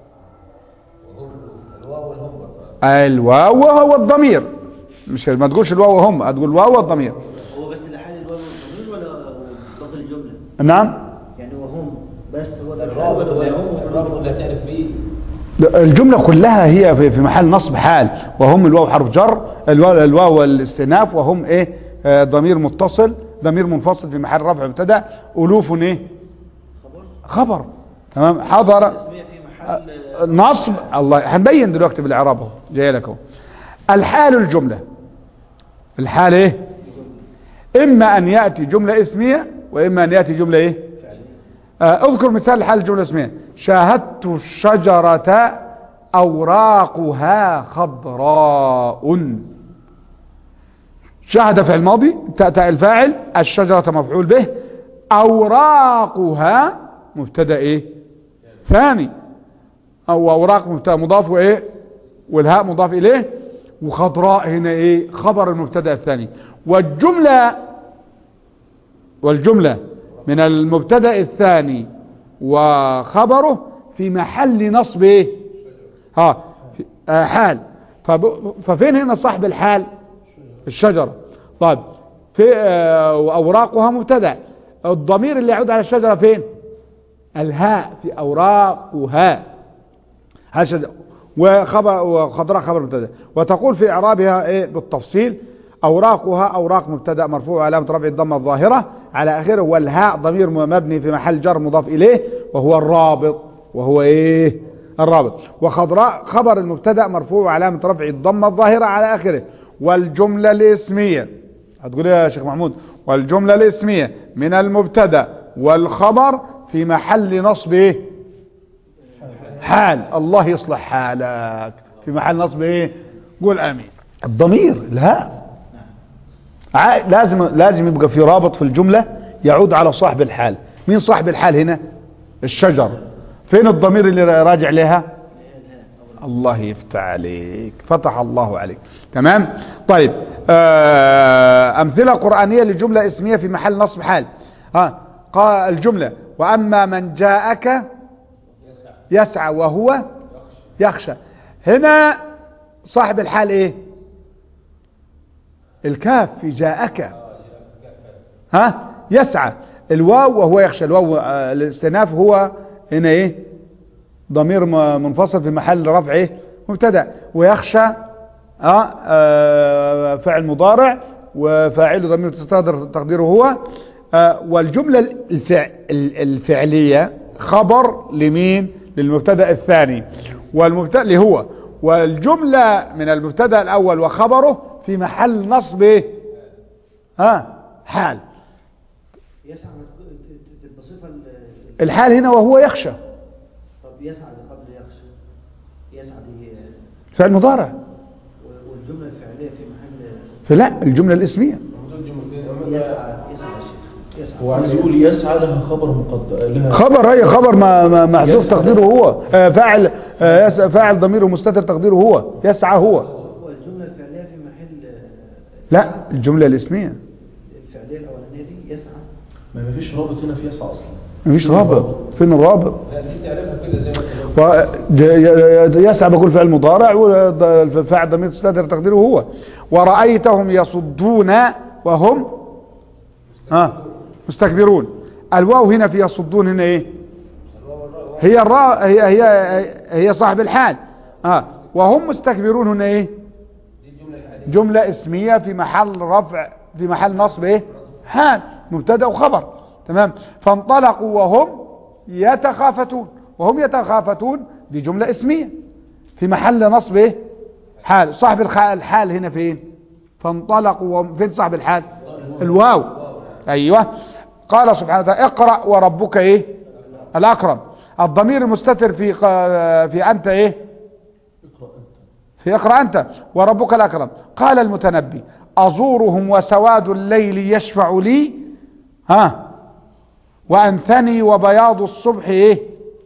Speaker 2: الواو والهم برضه.
Speaker 1: الواو وهو الضمير مش ما تقولش الواو وهم هتقول الواو والضمير
Speaker 4: هو بس اللي حال الواو والضمير ولا باقي الجملة
Speaker 1: نعم
Speaker 4: يعني وهم بس هو ده الحال
Speaker 2: الواو
Speaker 4: ولا
Speaker 2: ولا
Speaker 4: وهم
Speaker 2: الواو اللي هتعرف فيه
Speaker 1: الجملة كلها هي في في محل نصب حال وهم الواو حرف جر الواو الواو والاستئناف وهم ايه آه، ضمير متصل ضمير منفصل في محل رفع مبتدا الوف ايه
Speaker 4: خبر
Speaker 1: خبر تمام حضر
Speaker 4: اسمية في محل
Speaker 1: نصب الله هنبين دلوقتي بالاعراب اهو جاي لك اهو الحال الجمله الحال ايه اما ان ياتي جمله اسميه واما ان ياتي جمله ايه آه، اذكر مثال حال الجمله الاسميه شاهدت الشجره اوراقها خضراء شاهد في الماضي تأتى الفاعل الشجرة مفعول به أوراقها مبتدا إيه ثاني أو أوراق مبتدا مضاف وإيه والهاء مضاف إليه وخضراء هنا إيه خبر المبتدا الثاني والجملة والجملة من المبتدا الثاني وخبره في محل نصب إيه ها في- آه حال فب- ففين هنا صاحب الحال الشجرة طيب في آه، وأوراقها مبتدا الضمير اللي يعود على الشجرة فين الهاء في أوراقها هذا شجرة وخبر وخضراء خبر مبتدا وتقول في إعرابها إيه بالتفصيل أوراقها أوراق مبتدا مرفوع علامة رفع الضمة الظاهرة على آخره والهاء ضمير مبني في محل جر مضاف إليه وهو الرابط وهو إيه الرابط وخضراء خبر المبتدا مرفوع علامة رفع الضمة الظاهرة على آخره والجملة الاسمية هتقول إيه يا شيخ محمود والجملة الاسمية من المبتدا والخبر في محل نصب ايه حال الله يصلح حالك في محل نصب ايه قول امين الضمير الهاء ع- لازم لازم يبقى في رابط في الجملة يعود على صاحب الحال مين صاحب الحال هنا الشجر فين الضمير اللي راجع لها الله يفتح عليك فتح الله عليك تمام طيب آه أمثلة قرآنية لجملة اسمية في محل نصب حال ها قال الجملة وأما من جاءك يسعى وهو يخشى هنا صاحب الحال ايه الكاف في جاءك ها يسعى الواو وهو يخشى الواو آه، الاستئناف هو هنا ايه ضمير م- منفصل في محل رفع ايه مبتدا ويخشى آه آه، فعل مضارع وفاعله ضمير تستقدر تقديره هو آه والجملة الفع ال- الفعلية خبر لمين للمبتدا الثاني والمبتدا اللي هو والجملة من المبتدا الأول وخبره في محل نصب ايه ها حال
Speaker 4: يسعى تبقى صفة ال-
Speaker 1: الحال هنا وهو يخشى
Speaker 4: طب يسعى دي قبل يخشى يسعى دي
Speaker 1: فعل مضارع
Speaker 4: و- والجملة الفعلية في محل
Speaker 1: فلا الجملة الاسمية
Speaker 2: دول جملتين أما
Speaker 4: يسعى يسعى يا شيخ يسعى
Speaker 3: هو عايز يقول يسعى لها خبر مقدم لها
Speaker 1: خبر اي خبر ما ما- محذوف
Speaker 3: يسعى.
Speaker 1: تقديره هو آه، فاعل آه، يس- فاعل ضميره مستتر تقديره هو يسعى هو
Speaker 4: والجملة الفعلية في محل
Speaker 1: لا الجملة الاسمية
Speaker 4: الفعلية الأولانية دي يسعى
Speaker 3: ما فيش رابط هنا في يسعى اصلا
Speaker 1: مفيش رابط فين الرابط
Speaker 2: لا دي تعرفها كده زي ما انت قلت.
Speaker 1: و- ج- ي- يسعى بقول فعل مضارع والفاعل ضمير مستتر تقديره هو ورأيتهم يصدون وهم ها مستكبرون الواو هنا في يصدون هنا ايه هي الراء هي هي هي صاحب الحال اه وهم مستكبرون هنا ايه
Speaker 2: دي الجملة الحالية
Speaker 1: جملة اسمية في محل رفع في محل نصب ايه حال مبتدا وخبر تمام فانطلقوا وهم يتخافتون وهم يتخافتون دي جملة اسمية في محل نصب ايه حال صاحب الخ- الحال هنا فين فانطلقوا وهم فين صاحب الحال الواو ايوه قال سبحانه وتعالى اقرأ وربك ايه الاكرم الضمير المستتر في ق- في انت ايه
Speaker 3: اقرأ انت
Speaker 1: في اقرأ أنت وربك الأكرم قال المتنبي أزورهم وسواد الليل يشفع لي ها وأنثني وبياض الصبح إيه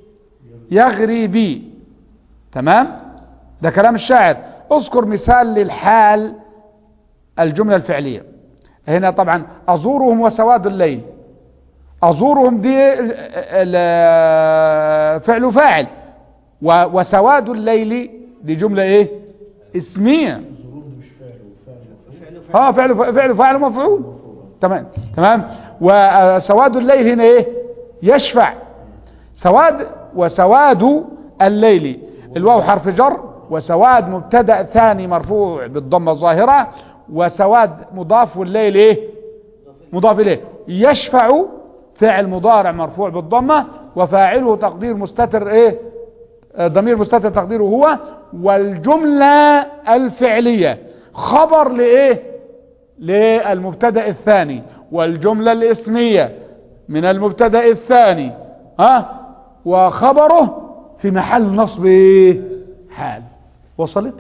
Speaker 1: يغري بي تمام ده كلام الشاعر اذكر مثال للحال الجملة الفعلية هنا طبعا أزورهم وسواد الليل أزورهم دي ال- ال- فعل فاعل و- وسواد الليل دي جملة ايه اسمية
Speaker 3: الظروف دي مش فعل وفعل وفعل
Speaker 1: اه فعل فعل فاعل ومفعول تمام تمام وسواد الليل هنا ايه يشفع سواد وسواد الليل الواو حرف جر وسواد مبتدا ثاني مرفوع بالضمه الظاهره وسواد مضاف والليل ايه مضاف اليه يشفع فعل مضارع مرفوع بالضمه وفاعله تقدير مستتر ايه آه، ضمير مستتر تقديره هو والجمله الفعليه خبر لايه للمبتدا الثاني والجمله الاسميه من المبتدا الثاني ها وخبره في محل نصب إيه؟ حال وصلت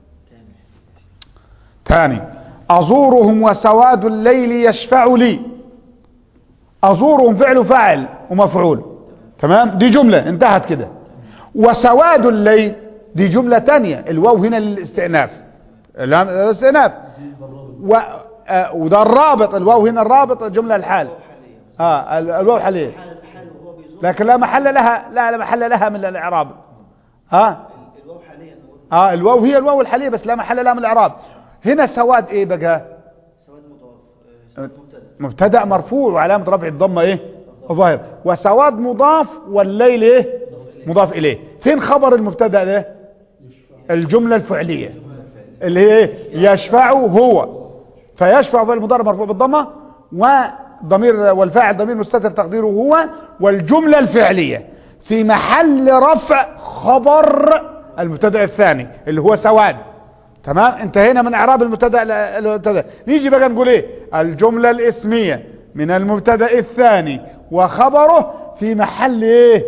Speaker 1: ثاني أزورهم وسواد الليل يشفع لي أزورهم فعل فاعل ومفعول تمام دي جملة انتهت كده وسواد الليل دي جملة تانية الواو هنا للاستئناف اللام- الاستئناف و... آه، وده الرابط الواو هنا الرابط الجملة الحال اه ال- الواو حالية
Speaker 4: حال حال وهو بيزور
Speaker 1: لكن لا محل لها لا لا محل لها من الاعراب ها
Speaker 4: الواو حاليا نقول
Speaker 1: اه الواو هي الواو الحاليه بس لا محل لها من الاعراب هنا سواد ايه بقى
Speaker 4: سواد مضاف آه، سواد مبتدا
Speaker 1: مبتدا مرفوع وعلامه رفع الضمه ايه ظاهر وسواد مضاف والليل ايه مضاف اليه فين خبر المبتدا ده الجمله الفعليه اللي هي ايه يشفع هو فيشفع فعل المضارع مرفوع بالضمه وضمير والفاعل ضمير مستتر تقديره هو والجمله الفعليه في محل رفع خبر المبتدا الثاني اللي هو سواد تمام انتهينا من اعراب المبتدا ل- المبتدا نيجي بقى نقول ايه الجمله الاسميه من المبتدا الثاني وخبره في محل ايه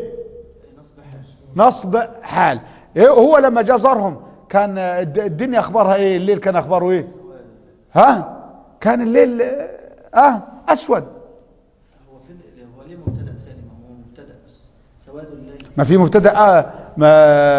Speaker 1: نصب حال إيه هو لما جاء زارهم كان الد- الدنيا اخبارها ايه الليل كان اخباره ايه ها كان الليل اه اسود
Speaker 4: هو فين هو ليه مبتدا ثاني ما هو مبتدا بس سواد الليل
Speaker 1: ما في مبتدا آه ما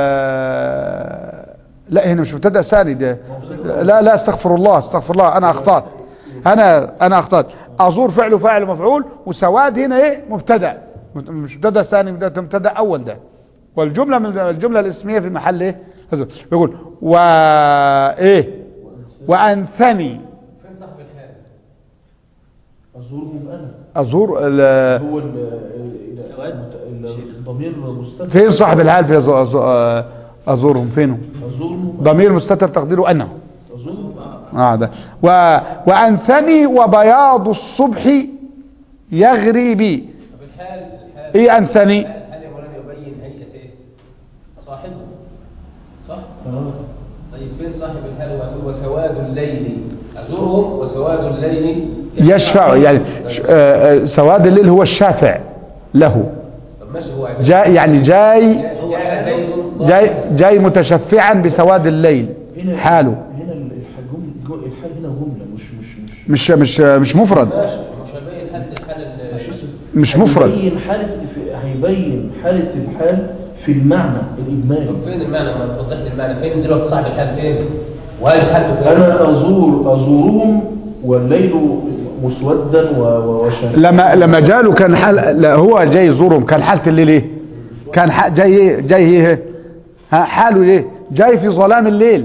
Speaker 1: لا هنا مش مبتدا ثاني ده لا لا استغفر الله استغفر الله انا اخطات انا انا اخطات ازور فعل وفاعل ومفعول وسواد هنا ايه مبتدا مش مبتدا ثاني ده مبتدا اول ده والجمله من الجمله الاسميه في محل ايه هذا. بيقول و ايه وانثني
Speaker 2: فين صاحب الحال؟
Speaker 3: أزورهم أنا
Speaker 1: ازور ال-
Speaker 3: هو ال- ال-
Speaker 4: سواد.
Speaker 3: ال- الضمير مستتر
Speaker 1: فين صاحب الحال في أز- أز- ازورهم فينه
Speaker 3: أزورهم
Speaker 1: ضمير مستتر تقديره انا
Speaker 3: أزورهم
Speaker 1: آه ده و... وأنثني وبياض الصبح يغري بي
Speaker 2: طب الحال الحال
Speaker 1: إيه أنثني
Speaker 2: الحال يا مولانا يبين هيئة ايه؟ صاحبه صح؟
Speaker 3: تمام
Speaker 2: طيب فين صاحب الحال وأقول وسواد الليل أزورهم وسواد الليل
Speaker 1: يشفع يعني ش- آه، آه، سواد الليل هو الشافع له
Speaker 2: طب ماشي هو عبادة.
Speaker 1: جاي يعني جاي
Speaker 2: جاء زيد
Speaker 1: جاي جاي متشفعا بسواد الليل
Speaker 3: هنا
Speaker 1: حاله
Speaker 3: هنا الحال الحال هنا جملة مش مش مش
Speaker 1: مش مش مش مفرد
Speaker 2: ماشي مش هيبين حد الحال ال-
Speaker 1: مش مفرد
Speaker 3: هيبين حالة في- هيبين حالة الحال في المعنى الإجمالي
Speaker 2: طب فين المعنى ما توضح لي المعنى فين دلوقتي صاحب الحال فين؟ وهل الحال فين؟
Speaker 3: أنا أزور أزورهم والليل مسودا و- و- وشاهدا
Speaker 1: لما لما جاله كان حال لا هو جاي يزورهم كان حالة الليل ايه كان ح- جاي ايه جاي ايه ها حاله ايه جاي في ظلام الليل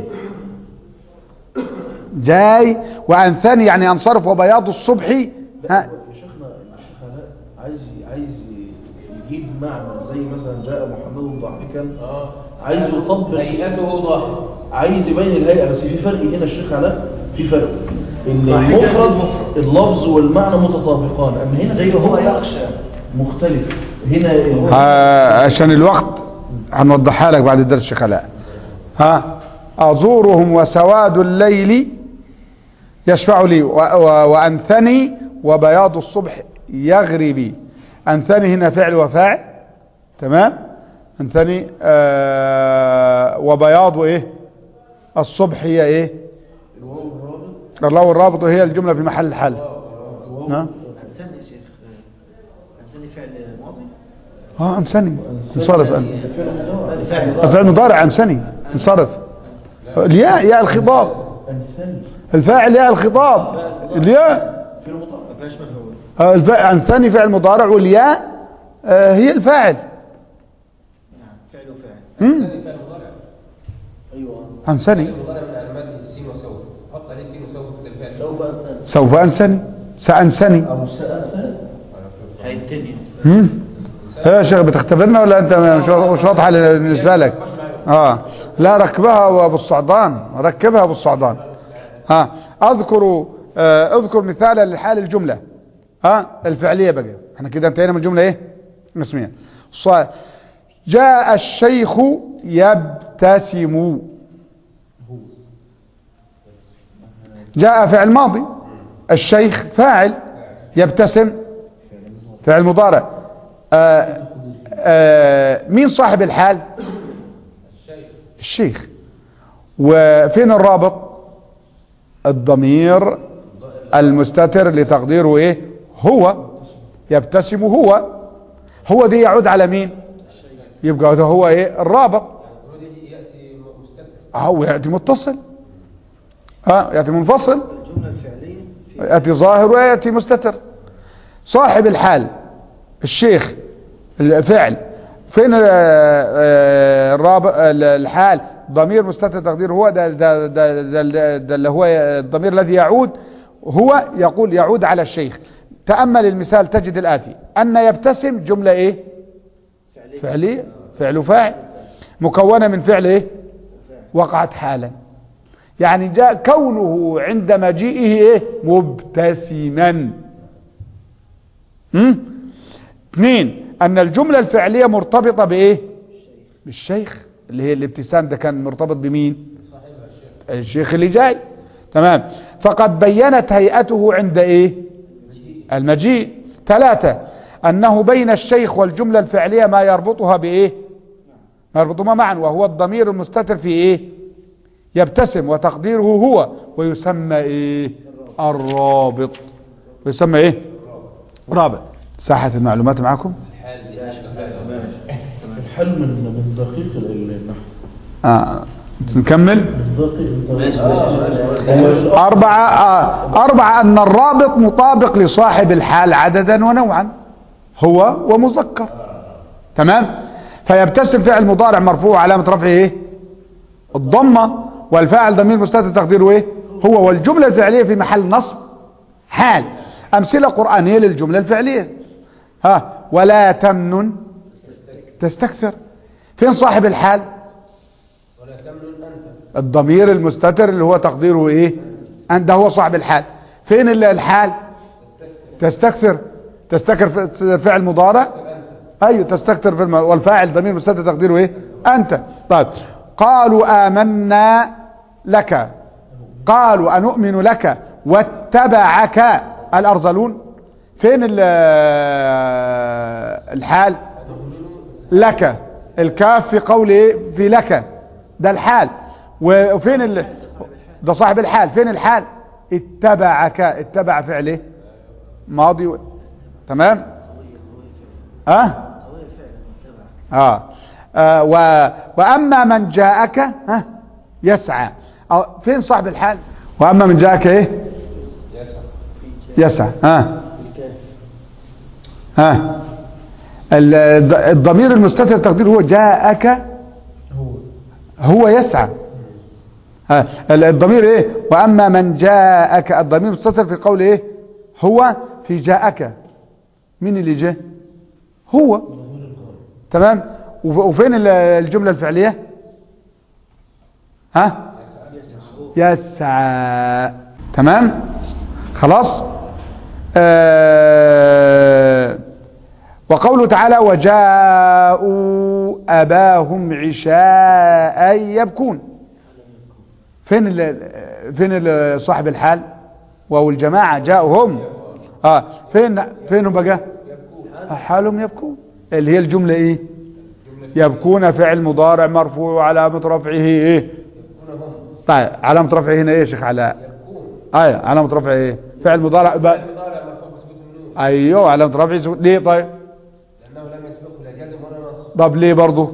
Speaker 1: جاي وانثني يعني انصرف وبياض الصبح ها
Speaker 3: يا شيخنا الشيخ علاء عايز عايز يجيب معنى زي مثلا جاء محمد ضاحكا
Speaker 2: اه
Speaker 3: عايز يطبق
Speaker 2: هيئته ضاحك
Speaker 3: عايز يبين الهيئة بس في فرق هنا الشيخ علاء في فرق ان
Speaker 4: ضاحكا
Speaker 3: المفرد
Speaker 4: المفرد.
Speaker 3: اللفظ والمعنى متطابقان اما هنا
Speaker 4: زي
Speaker 3: في
Speaker 4: هو
Speaker 3: فرق
Speaker 4: يخشى
Speaker 3: مختلف هنا
Speaker 1: ها عشان الوقت هنوضحها لك بعد الدرس شكلاء ها أزورهم وسواد الليل يشفع لي و- و- وأنثني وبياض الصبح يغري بي أنثني هنا فعل وفاعل تمام أنثني آه وبياض إيه الصبح هي إيه
Speaker 3: الواو الرابط
Speaker 1: الله الرابط هي الجملة في محل الحل
Speaker 3: الواو
Speaker 1: نعم
Speaker 4: أنساني يا شيخ آه، أنساني فعل ماضي
Speaker 1: اه أنثني انصرف أن
Speaker 4: فعل
Speaker 1: فعل مضارع أنثني انصرف الياء ياء الخطاب
Speaker 3: انثني
Speaker 1: الفاعل ياء الخطاب الياء
Speaker 3: في المضارع
Speaker 4: ما فيهاش مفعول
Speaker 1: آه، الفاعل الثاني فعل مضارع والياء آه، هي الفاعل
Speaker 4: نعم فعل وفاعل
Speaker 1: مم.
Speaker 2: ثاني فعل مضارع
Speaker 3: ايوه
Speaker 1: أنسني
Speaker 2: المضارع من علامات السين وسوف حط عليه سين وسوف كده الفعل
Speaker 3: سوف أنسان
Speaker 1: سوف أنسني سأنسني
Speaker 3: أو سأنسان
Speaker 4: هيتني
Speaker 1: مم. يا شيخ بتختبرنا ولا انت مش مش واضحه بالنسبه لك اه لا ركبها ابو الصعدان ركبها ابو الصعدان ها اذكر آه اذكر مثالا لحال الجمله ها الفعليه بقى احنا كده انتهينا من الجمله ايه اسميه ص- جاء الشيخ يبتسم جاء فعل ماضي الشيخ فاعل يبتسم فعل مضارع آه آه مين صاحب الحال الشيخ وفين الرابط الضمير المستتر لتقديره ايه هو يبتسم هو هو دي يعود على مين يبقى ده هو ايه الرابط
Speaker 2: المفروض ياتي مستتر
Speaker 1: هو يأتي متصل ها يأتي منفصل
Speaker 4: الجملة الفعلية في
Speaker 1: يأتي ظاهر ويأتي مستتر صاحب الحال الشيخ الفعل فين آه، آه، الرابط الحال ضمير مستتر تقدير هو ده ده ده, ده, ده, ده اللي هو الضمير الذي يعود هو يقول يعود على الشيخ تأمل المثال تجد الآتي أن يبتسم جملة إيه
Speaker 4: فعلية
Speaker 1: فعلية فعل فاعل مكونة من فعل إيه وقعت حالا يعني جاء كونه عند مجيئه إيه مبتسما هم؟ اثنين أن الجملة الفعلية مرتبطة بإيه بالشيخ اللي هي الابتسام ده كان مرتبط بمين الشيخ اللي جاي تمام فقد بينت هيئته عند ايه المجيء ثلاثة انه بين الشيخ والجملة الفعلية ما يربطها بايه ما يربطهما معا وهو الضمير المستتر في ايه يبتسم وتقديره هو ويسمى ايه الرابط ويسمى ايه رابط ساحة المعلومات معكم
Speaker 2: الحال دي اشتغل
Speaker 3: الحل من من دقيق ال- النحو
Speaker 1: آه. نكمل
Speaker 3: من دقيق
Speaker 4: ماشي
Speaker 3: هو
Speaker 4: ماشي
Speaker 1: أربعة آه أربعة أن الرابط مطابق لصاحب الحال عددا ونوعا هو ومذكر تمام فيبتسم فعل مضارع مرفوع علامة رفعه إيه الضمة والفاعل ضمير مستتر تقديره إيه هو والجملة الفعلية في محل نصب حال أمثلة قرآنية للجملة الفعلية ها ولا تمنن تستكثر فين صاحب الحال
Speaker 2: ولا تمنن انت
Speaker 1: الضمير المستتر اللي هو تقديره ايه انت هو صاحب الحال فين ال- الحال تستكثر تستكثر ف- فعل مضارع ايوه تستكثر في الم... والفاعل ضمير مستتر تقديره ايه انت طيب قالوا آمنا لك قالوا أنؤمن لك واتبعك الأرذلون فين ال- الحال لك الكاف في قول ايه في لك ده الحال وفين ال... ده صاحب الحال فين الحال اتبعك اتبع فعل ايه ماضي و... تمام اه
Speaker 4: هو فعل متبع
Speaker 1: اه, آه و... واما من جاءك ها يسعى أو فين صاحب الحال واما من جاءك ايه
Speaker 2: يسع
Speaker 1: يسعى ها
Speaker 3: الكاف
Speaker 1: ها ال- الض- الضمير المستتر التقدير هو جاءك
Speaker 3: هو
Speaker 1: هو يسعى ها ال- الضمير ايه واما من جاءك الضمير المستتر في قول ايه هو في جاءك مين اللي جاء هو تمام وف- وفين ال- الجملة الفعلية ها يسعى تمام خلاص آه وقوله تعالى وجاءوا أباهم عشاء يبكون فين ال فين ال صاحب الحال وهو الجماعة جاءوا هم اه فين فين بقى حالهم يبكون اللي هي الجملة ايه يبكون فعل مضارع مرفوع علامة رفعه ايه طيب علامة رفعه هنا ايه يا شيخ علاء ايوه علامة رفعه ايه فعل مضارع بقى
Speaker 2: المضارع مرفوع بثبوت النون
Speaker 1: ايوه علامة رفعه سكون. ليه طيب
Speaker 2: لانه لم يسبقه لا جازم ولا نصب
Speaker 1: طب ليه برضه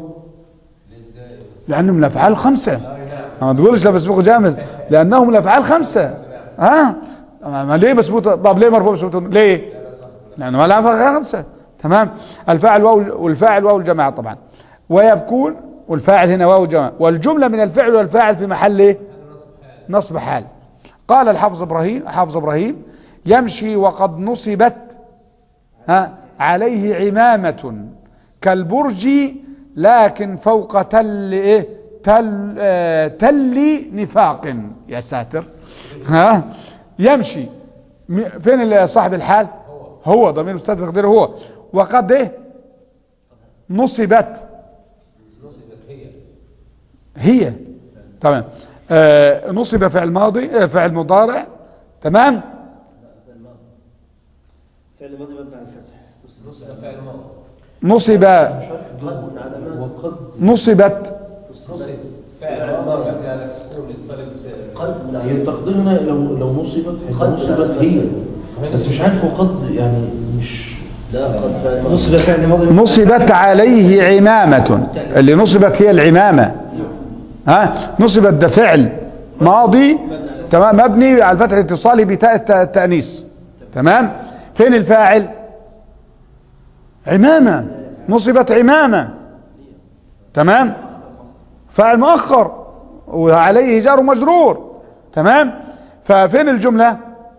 Speaker 2: ازاي
Speaker 1: لانهم الافعال خمسة
Speaker 2: اي نعم
Speaker 1: ما تقولش لا بسبقه جامز لانهم الافعال خمسة ها ما ليه مسبوط طب ليه مرفوع مسبوط ليه لانه ما لها خمسه تمام الفاعل واو والفاعل واو الجماعه طبعا ويكون والفاعل هنا واو الجماعه والجمله من الفعل والفاعل في محل ايه نصب حال قال الحافظ ابراهيم حافظ ابراهيم يمشي وقد نصبت ها عليه عمامة كالبرج لكن فوق تل ايه تل آه تل نفاق يا ساتر ها يمشي م- فين اللي صاحب الحال هو ضمير مستتر تقديره هو وقد ايه نصبت هي تمام آه نصب فعل ماضي آه فعل مضارع تمام
Speaker 4: فعل ماضي مبني على الفتح
Speaker 2: نص ده فعل ماضي
Speaker 1: نصب
Speaker 4: قد علامات
Speaker 3: وقد
Speaker 1: نصبت
Speaker 2: نص فعل ماضي مبني على السكون لاتصال
Speaker 4: قد
Speaker 3: هي التقدير هنا لو لو نصبت هيبقى
Speaker 4: قد
Speaker 3: نصبت هي بس مش عارف هو قد يعني مش
Speaker 4: لا قد فعل ماضي نصب فعل ماضي
Speaker 1: نصبت عليه عمامة اللي نصبت هي العمامة ها نصبت ده فعل ماضي تمام مبني على الفتح الاتصالي بتاء الت- التأنيث تمام فين الفاعل عمامة نصبت عمامة تمام فاعل مؤخر وعليه جار مجرور تمام ففين الجملة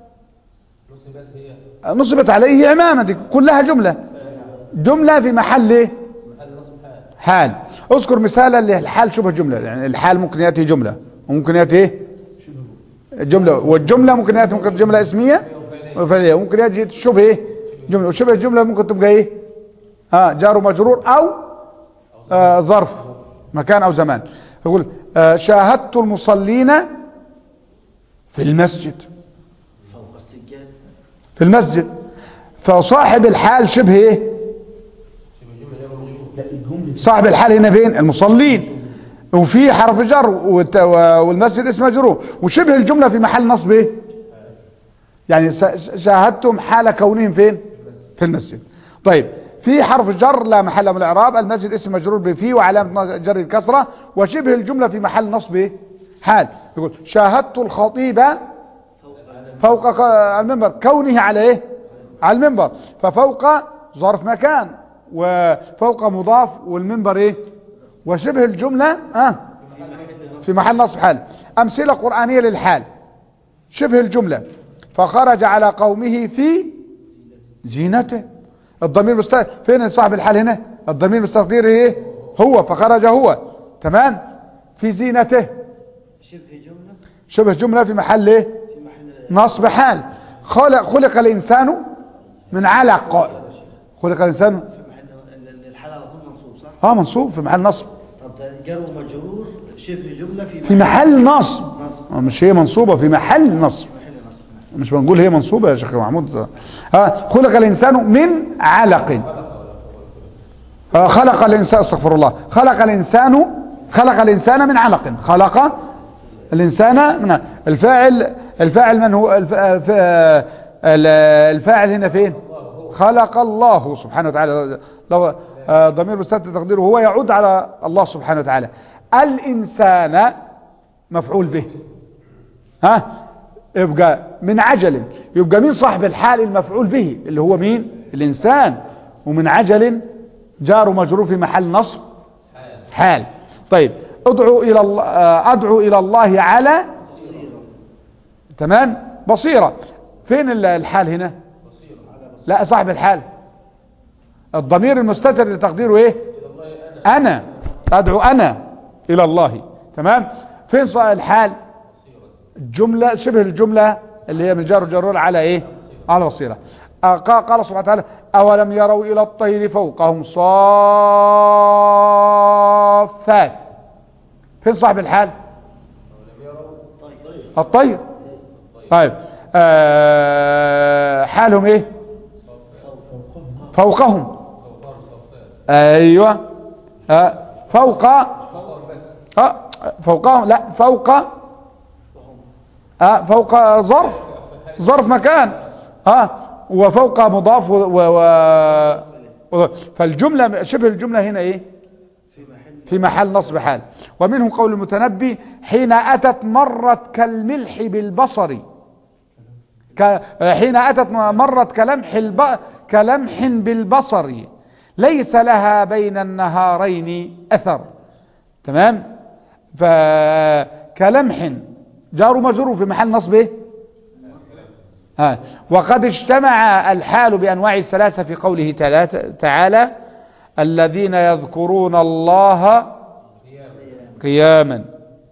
Speaker 2: نصبت هي
Speaker 1: نصبت عليه عمامة دي كلها جملة جملة في محل ايه
Speaker 2: محل نصب حال
Speaker 1: حال اذكر مثالا للحال شبه جملة يعني الحال ممكن يأتي جملة وممكن يأتي ايه جملة والجملة ممكن يأتي ممكن جملة اسمية وفعلية ممكن يأتي شبه ايه جملة وشبه الجملة ممكن تبقى ايه ها جار ومجرور او آه ظرف مكان او زمان يقول آه شاهدت المصلين في المسجد
Speaker 4: فوق السجاد
Speaker 1: في المسجد فصاحب الحال شبه ايه
Speaker 2: شبه جمله جار ومجرور
Speaker 3: لا الجملة
Speaker 1: صاحب الحال هنا فين المصلين وفي حرف جر والت- و- والمسجد اسم مجرور وشبه الجملة في محل نصب ايه يعني س- شاهدتم حال كونهم فين في المسجد طيب في حرف جر لا محل من الاعراب المسجد اسم مجرور بفيه وعلامة جر الكسرة وشبه الجملة في محل نصب ايه حال يقول شاهدت الخطيب فوق ق- المنبر كونه على ايه على المنبر ففوق ظرف مكان وفوق مضاف والمنبر ايه وشبه الجملة اه في محل نصب حال امثلة قرآنية للحال شبه الجملة فخرج على قومه في زينته الضمير مست... فين صاحب الحال هنا الضمير مستقدير ايه هو فخرج هو تمام في زينته
Speaker 4: شبه جملة
Speaker 1: شبه جملة في محل ايه
Speaker 4: في محل
Speaker 1: نصب حال خلق, خلق الإنسان من علق خلق الإنسان
Speaker 4: في محل ال- ال- الحال على طول منصوب صح؟
Speaker 1: اه منصوب في محل نصب
Speaker 4: طب ده جار ومجرور شبه جملة في
Speaker 1: في محل نصب
Speaker 4: نصب
Speaker 1: آه، مش هي منصوبة في محل نصب
Speaker 4: محل نصب
Speaker 1: مش بنقول هي منصوبة يا شيخ محمود ها خلق الإنسان من علق آه، خلق الإنسان استغفر الله خلق الإنسان خلق الإنسان من علق خلق الإنسان من الفاعل الفاعل من هو الف- آه، ف- آه، ال- الفاعل هنا فين خلق الله سبحانه وتعالى لو آه، ضمير مستتر تقديره هو يعود على الله سبحانه وتعالى الإنسان مفعول به ها يبقى من عجل يبقى مين صاحب الحال المفعول به اللي هو مين الإنسان ومن عجل جار ومجرور في محل نصب حال طيب ادعو إلى الله آه، أدعو إلى الله على تمام بصيرة فين ال- الحال هنا لا صاحب الحال الضمير المستتر لتقديره ايه انا ادعو انا الى الله تمام فين صاحب الحال الجملة شبه الجملة اللي هي من جار وجرور على ايه على بصيرة آه، قا- قال سبحانه وتعالى اولم يروا الى الطير فوقهم صافات فين صاحب الحال الطير طيب آه حالهم ايه فوقهم ايوه آه فوق آه فوقهم لا فوق آه فوق ظرف ظرف مكان اه وفوق مضاف و, و, و فالجملة شبه الجملة هنا ايه
Speaker 4: في محل
Speaker 1: في محل نصب حال ومنه قول المتنبي حين أتت مرت كالملح بالبصر ك- حين أتت مرت كلمح الب... كلمح بالبصر ليس لها بين النهارين أثر تمام فكلمح جار مجرور في محل نصب ايه آه. وقد اجتمع الحال بأنواع الثلاثة في قوله تعالى- تعالى الذين يذكرون الله قياما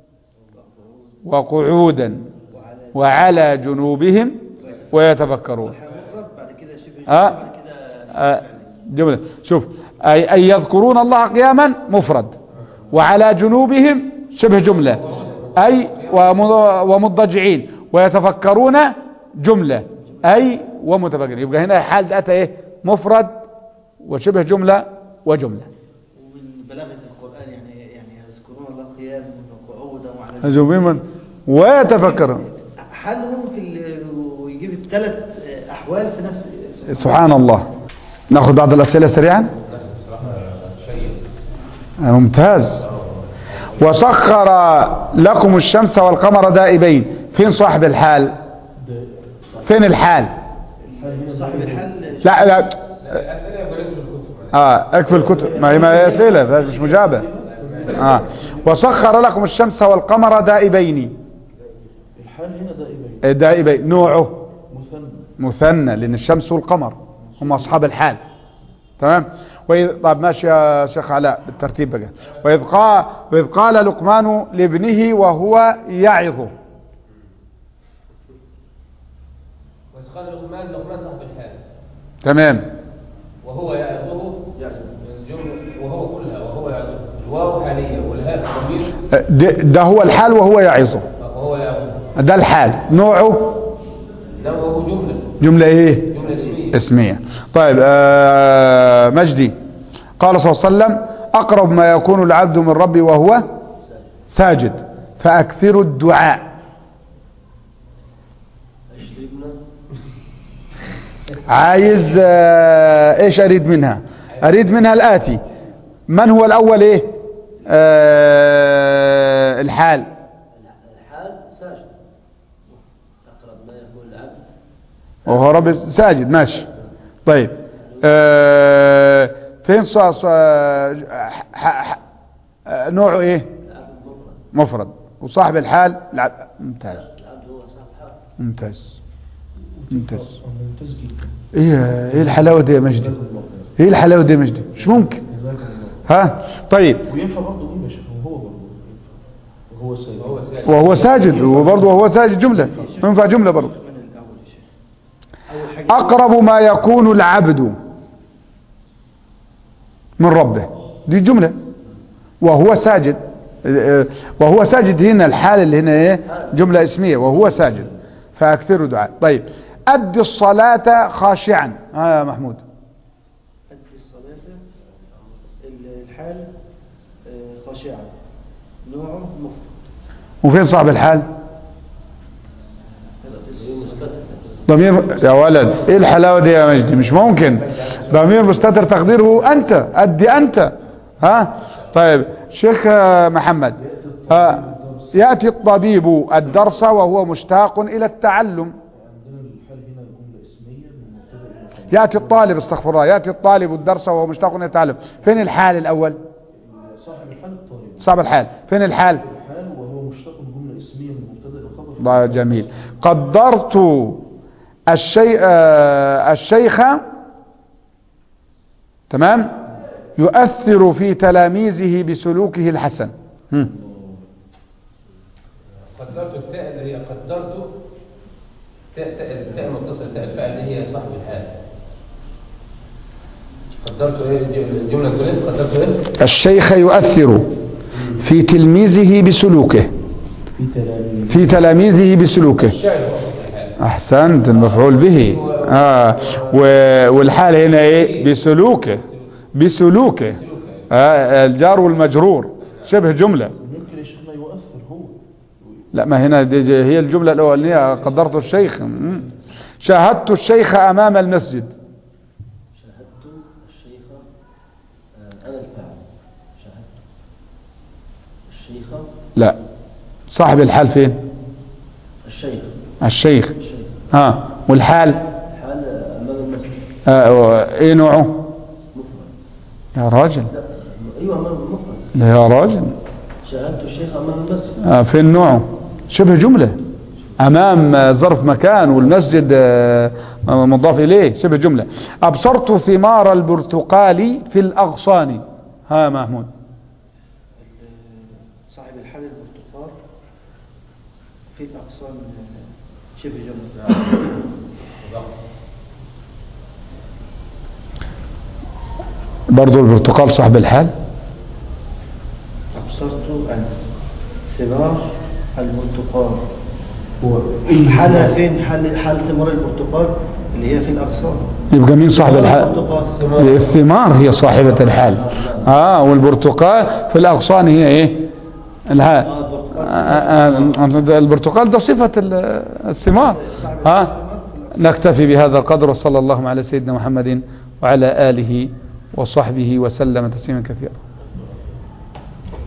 Speaker 1: وقعودا وعلى جنوبهم ويتفكرون
Speaker 4: مفرد بعد كده شبه
Speaker 1: آه.
Speaker 4: بعد كده
Speaker 1: آه، جملة شوف أي, أي يذكرون الله قياما مفرد وعلى جنوبهم شبه جملة أي وم- ومضجعين ويتفكرون جملة أي ومتفكرين يبقى هنا حال أتى إيه مفرد وشبه جملة وجملة
Speaker 4: ومن بلاغة القرآن يعني يعني يذكرون الله قياما وقعودا وعلى
Speaker 1: جنوبهم ويتفكرون
Speaker 4: حالهم في ال- ويجيب الثلاث أحوال في نفس
Speaker 1: سبحان الله ناخذ بعض الأسئلة سريعا
Speaker 2: الصراحة شيء
Speaker 1: ممتاز وسخر لكم الشمس والقمر دائبين فين صاحب الحال فين الحال
Speaker 4: صاحب الحال
Speaker 1: لا لا
Speaker 2: الأسئلة يبقى لازم الكتب
Speaker 1: اه اكفي الكتب ما هي ما هي اسئله مش مجابه اه وسخر لكم الشمس والقمر دائبين
Speaker 3: الحال هنا دائما
Speaker 1: دائبين نوعه
Speaker 3: مثنى
Speaker 1: مثنى لان الشمس والقمر هم اصحاب الحال تمام وإذ طب ماشي يا شيخ علاء بالترتيب بقى وإذ قال وإذ قال لقمان لابنه وهو يعظه
Speaker 2: بس قال لقمان لقمان صاحب الحال
Speaker 1: تمام
Speaker 2: وهو يعظه الجملة وهو كلها وهو يعظه الواو حالية والهاء ضمير
Speaker 1: ده, ده هو الحال وهو يعظه
Speaker 2: وهو يعظه
Speaker 1: ده الحال نوعه
Speaker 2: نوعه جملة
Speaker 1: جملة ايه
Speaker 2: جملة اسمية
Speaker 1: اسمية طيب آه مجدي قال صلى الله عليه وسلم أقرب ما يكون العبد من ربي وهو ساجد فأكثروا الدعاء عايز آه ايش اريد منها اريد منها الاتي من هو الاول ايه آه الحال
Speaker 5: الحال ساجد أقرب ما يكون العبد
Speaker 1: وهو رب ساجد ماشي طيب آه فين صا صا ح- ح- آه، نوعه ايه
Speaker 5: العبد مفرد
Speaker 1: مفرد وصاحب الحال العبد ممتاز
Speaker 5: العبد هو صاحب حال
Speaker 1: ممتاز ممتاز
Speaker 3: ممتاز جدا
Speaker 1: ايه ايه الحلاوه دي يا مجدي
Speaker 3: جزاكم الله خير
Speaker 1: ايه الحلاوه دي يا مجدي مش ممكن
Speaker 3: جزاكم الله
Speaker 1: ها طيب
Speaker 3: وينفع برضه ايه يا شيخ هو برضه وهو سيد
Speaker 2: وهو ساجد
Speaker 1: وهو ساجد وبرضه وهو ساجد جمله ينفع جمله برضه
Speaker 4: من الأول يا شيخ أول حاجة
Speaker 1: أقرب ما يكون العبد من ربه دي جملة وهو ساجد آه، وهو ساجد هنا الحال اللي هنا ايه جملة اسمية وهو ساجد فأكثروا دعاء طيب أد الصلاة خاشعا ها يا محمود
Speaker 4: أدي الصلاة ال- الحال آه، خاشعة نوعه مفرد
Speaker 1: وفين صاحب الحال ضمير يا ولد ايه الحلاوة دي يا مجدي مش ممكن ضمير مستتر تقديره انت ادي انت ها طيب شيخ آه، محمد ها يأتي الطبيب الدرس وهو مشتاق الى التعلم
Speaker 3: عندنا الحال هنا جملة اسمية من مبتدأ إلى خبر
Speaker 1: يأتي الطالب استغفر الله يأتي الطالب الدرس وهو مشتاق الى التعلم فين الحال الاول
Speaker 3: صاحب الحال الطالب
Speaker 1: صاحب الحال فين الحال
Speaker 3: الحال وهو مشتق جملة اسمية من مبتدأ إلى خبر
Speaker 1: الله جميل قدرت الشيء آه، الشيخ تمام يؤثر في تلاميذه بسلوكه الحسن هم.
Speaker 2: قدرت التاء اللي هي قدرت تاء تاء التاء المتصلة تاء الفاعل اللي هي صاحب الحال قدرت ايه الج- الجملة تقول ايه قدرت ايه
Speaker 1: الشيخ يؤثر في تلميذه بسلوكه
Speaker 3: في تلاميذ
Speaker 1: في تلاميذه بسلوكه
Speaker 2: الشاعر هو صاحب الحال
Speaker 1: احسنت المفعول به آه و- والحال هنا ايه بسلوكه بسلوكه آه الجار والمجرور شبه جمله
Speaker 3: ممكن يا شيخنا يؤثر هو
Speaker 1: لا ما هنا دي دي هي الجملة الأولانية قدرت الشيخ مم. شاهدت الشيخ أمام المسجد
Speaker 5: شاهدت الشيخ آه، أنا الفاعل شاهدت الشيخ
Speaker 1: لا صاحب الحال فين
Speaker 5: الشيخ
Speaker 1: الشيخ
Speaker 5: الشيخ
Speaker 1: ها والحال
Speaker 5: حال أمام المسجد
Speaker 1: آه، ايه نوعه
Speaker 5: مفرد
Speaker 1: يا راجل
Speaker 5: لا أيوة أمام المفرد
Speaker 1: لا يا راجل
Speaker 5: شاهدت الشيخ أمام المسجد
Speaker 1: آه، فين نوعه شبه جملة أمام آه، ظرف مكان والمسجد آه، مضاف إليه شبه جملة أبصرت ثمار البرتقال في الأغصان ها محمود
Speaker 4: صاحب الحال البرتقال في الأقسام شبه جملة
Speaker 1: برضو البرتقال صاحب الحال
Speaker 4: أبصرت أن ثمار البرتقال هو حالها فين حال حال ثمار البرتقال اللي هي في الأقسام
Speaker 1: يبقى مين صاحب الحال
Speaker 4: البرتقال
Speaker 1: الثمار هي صاحبة الحال آه والبرتقال في الأغصان هي إيه الحال آه، آه، آه، البرتقال ده صفة ال- الثمار ها نكتفي بهذا القدر وصلى الله على سيدنا محمد وعلى آله وصحبه وسلم تسليما كثيرا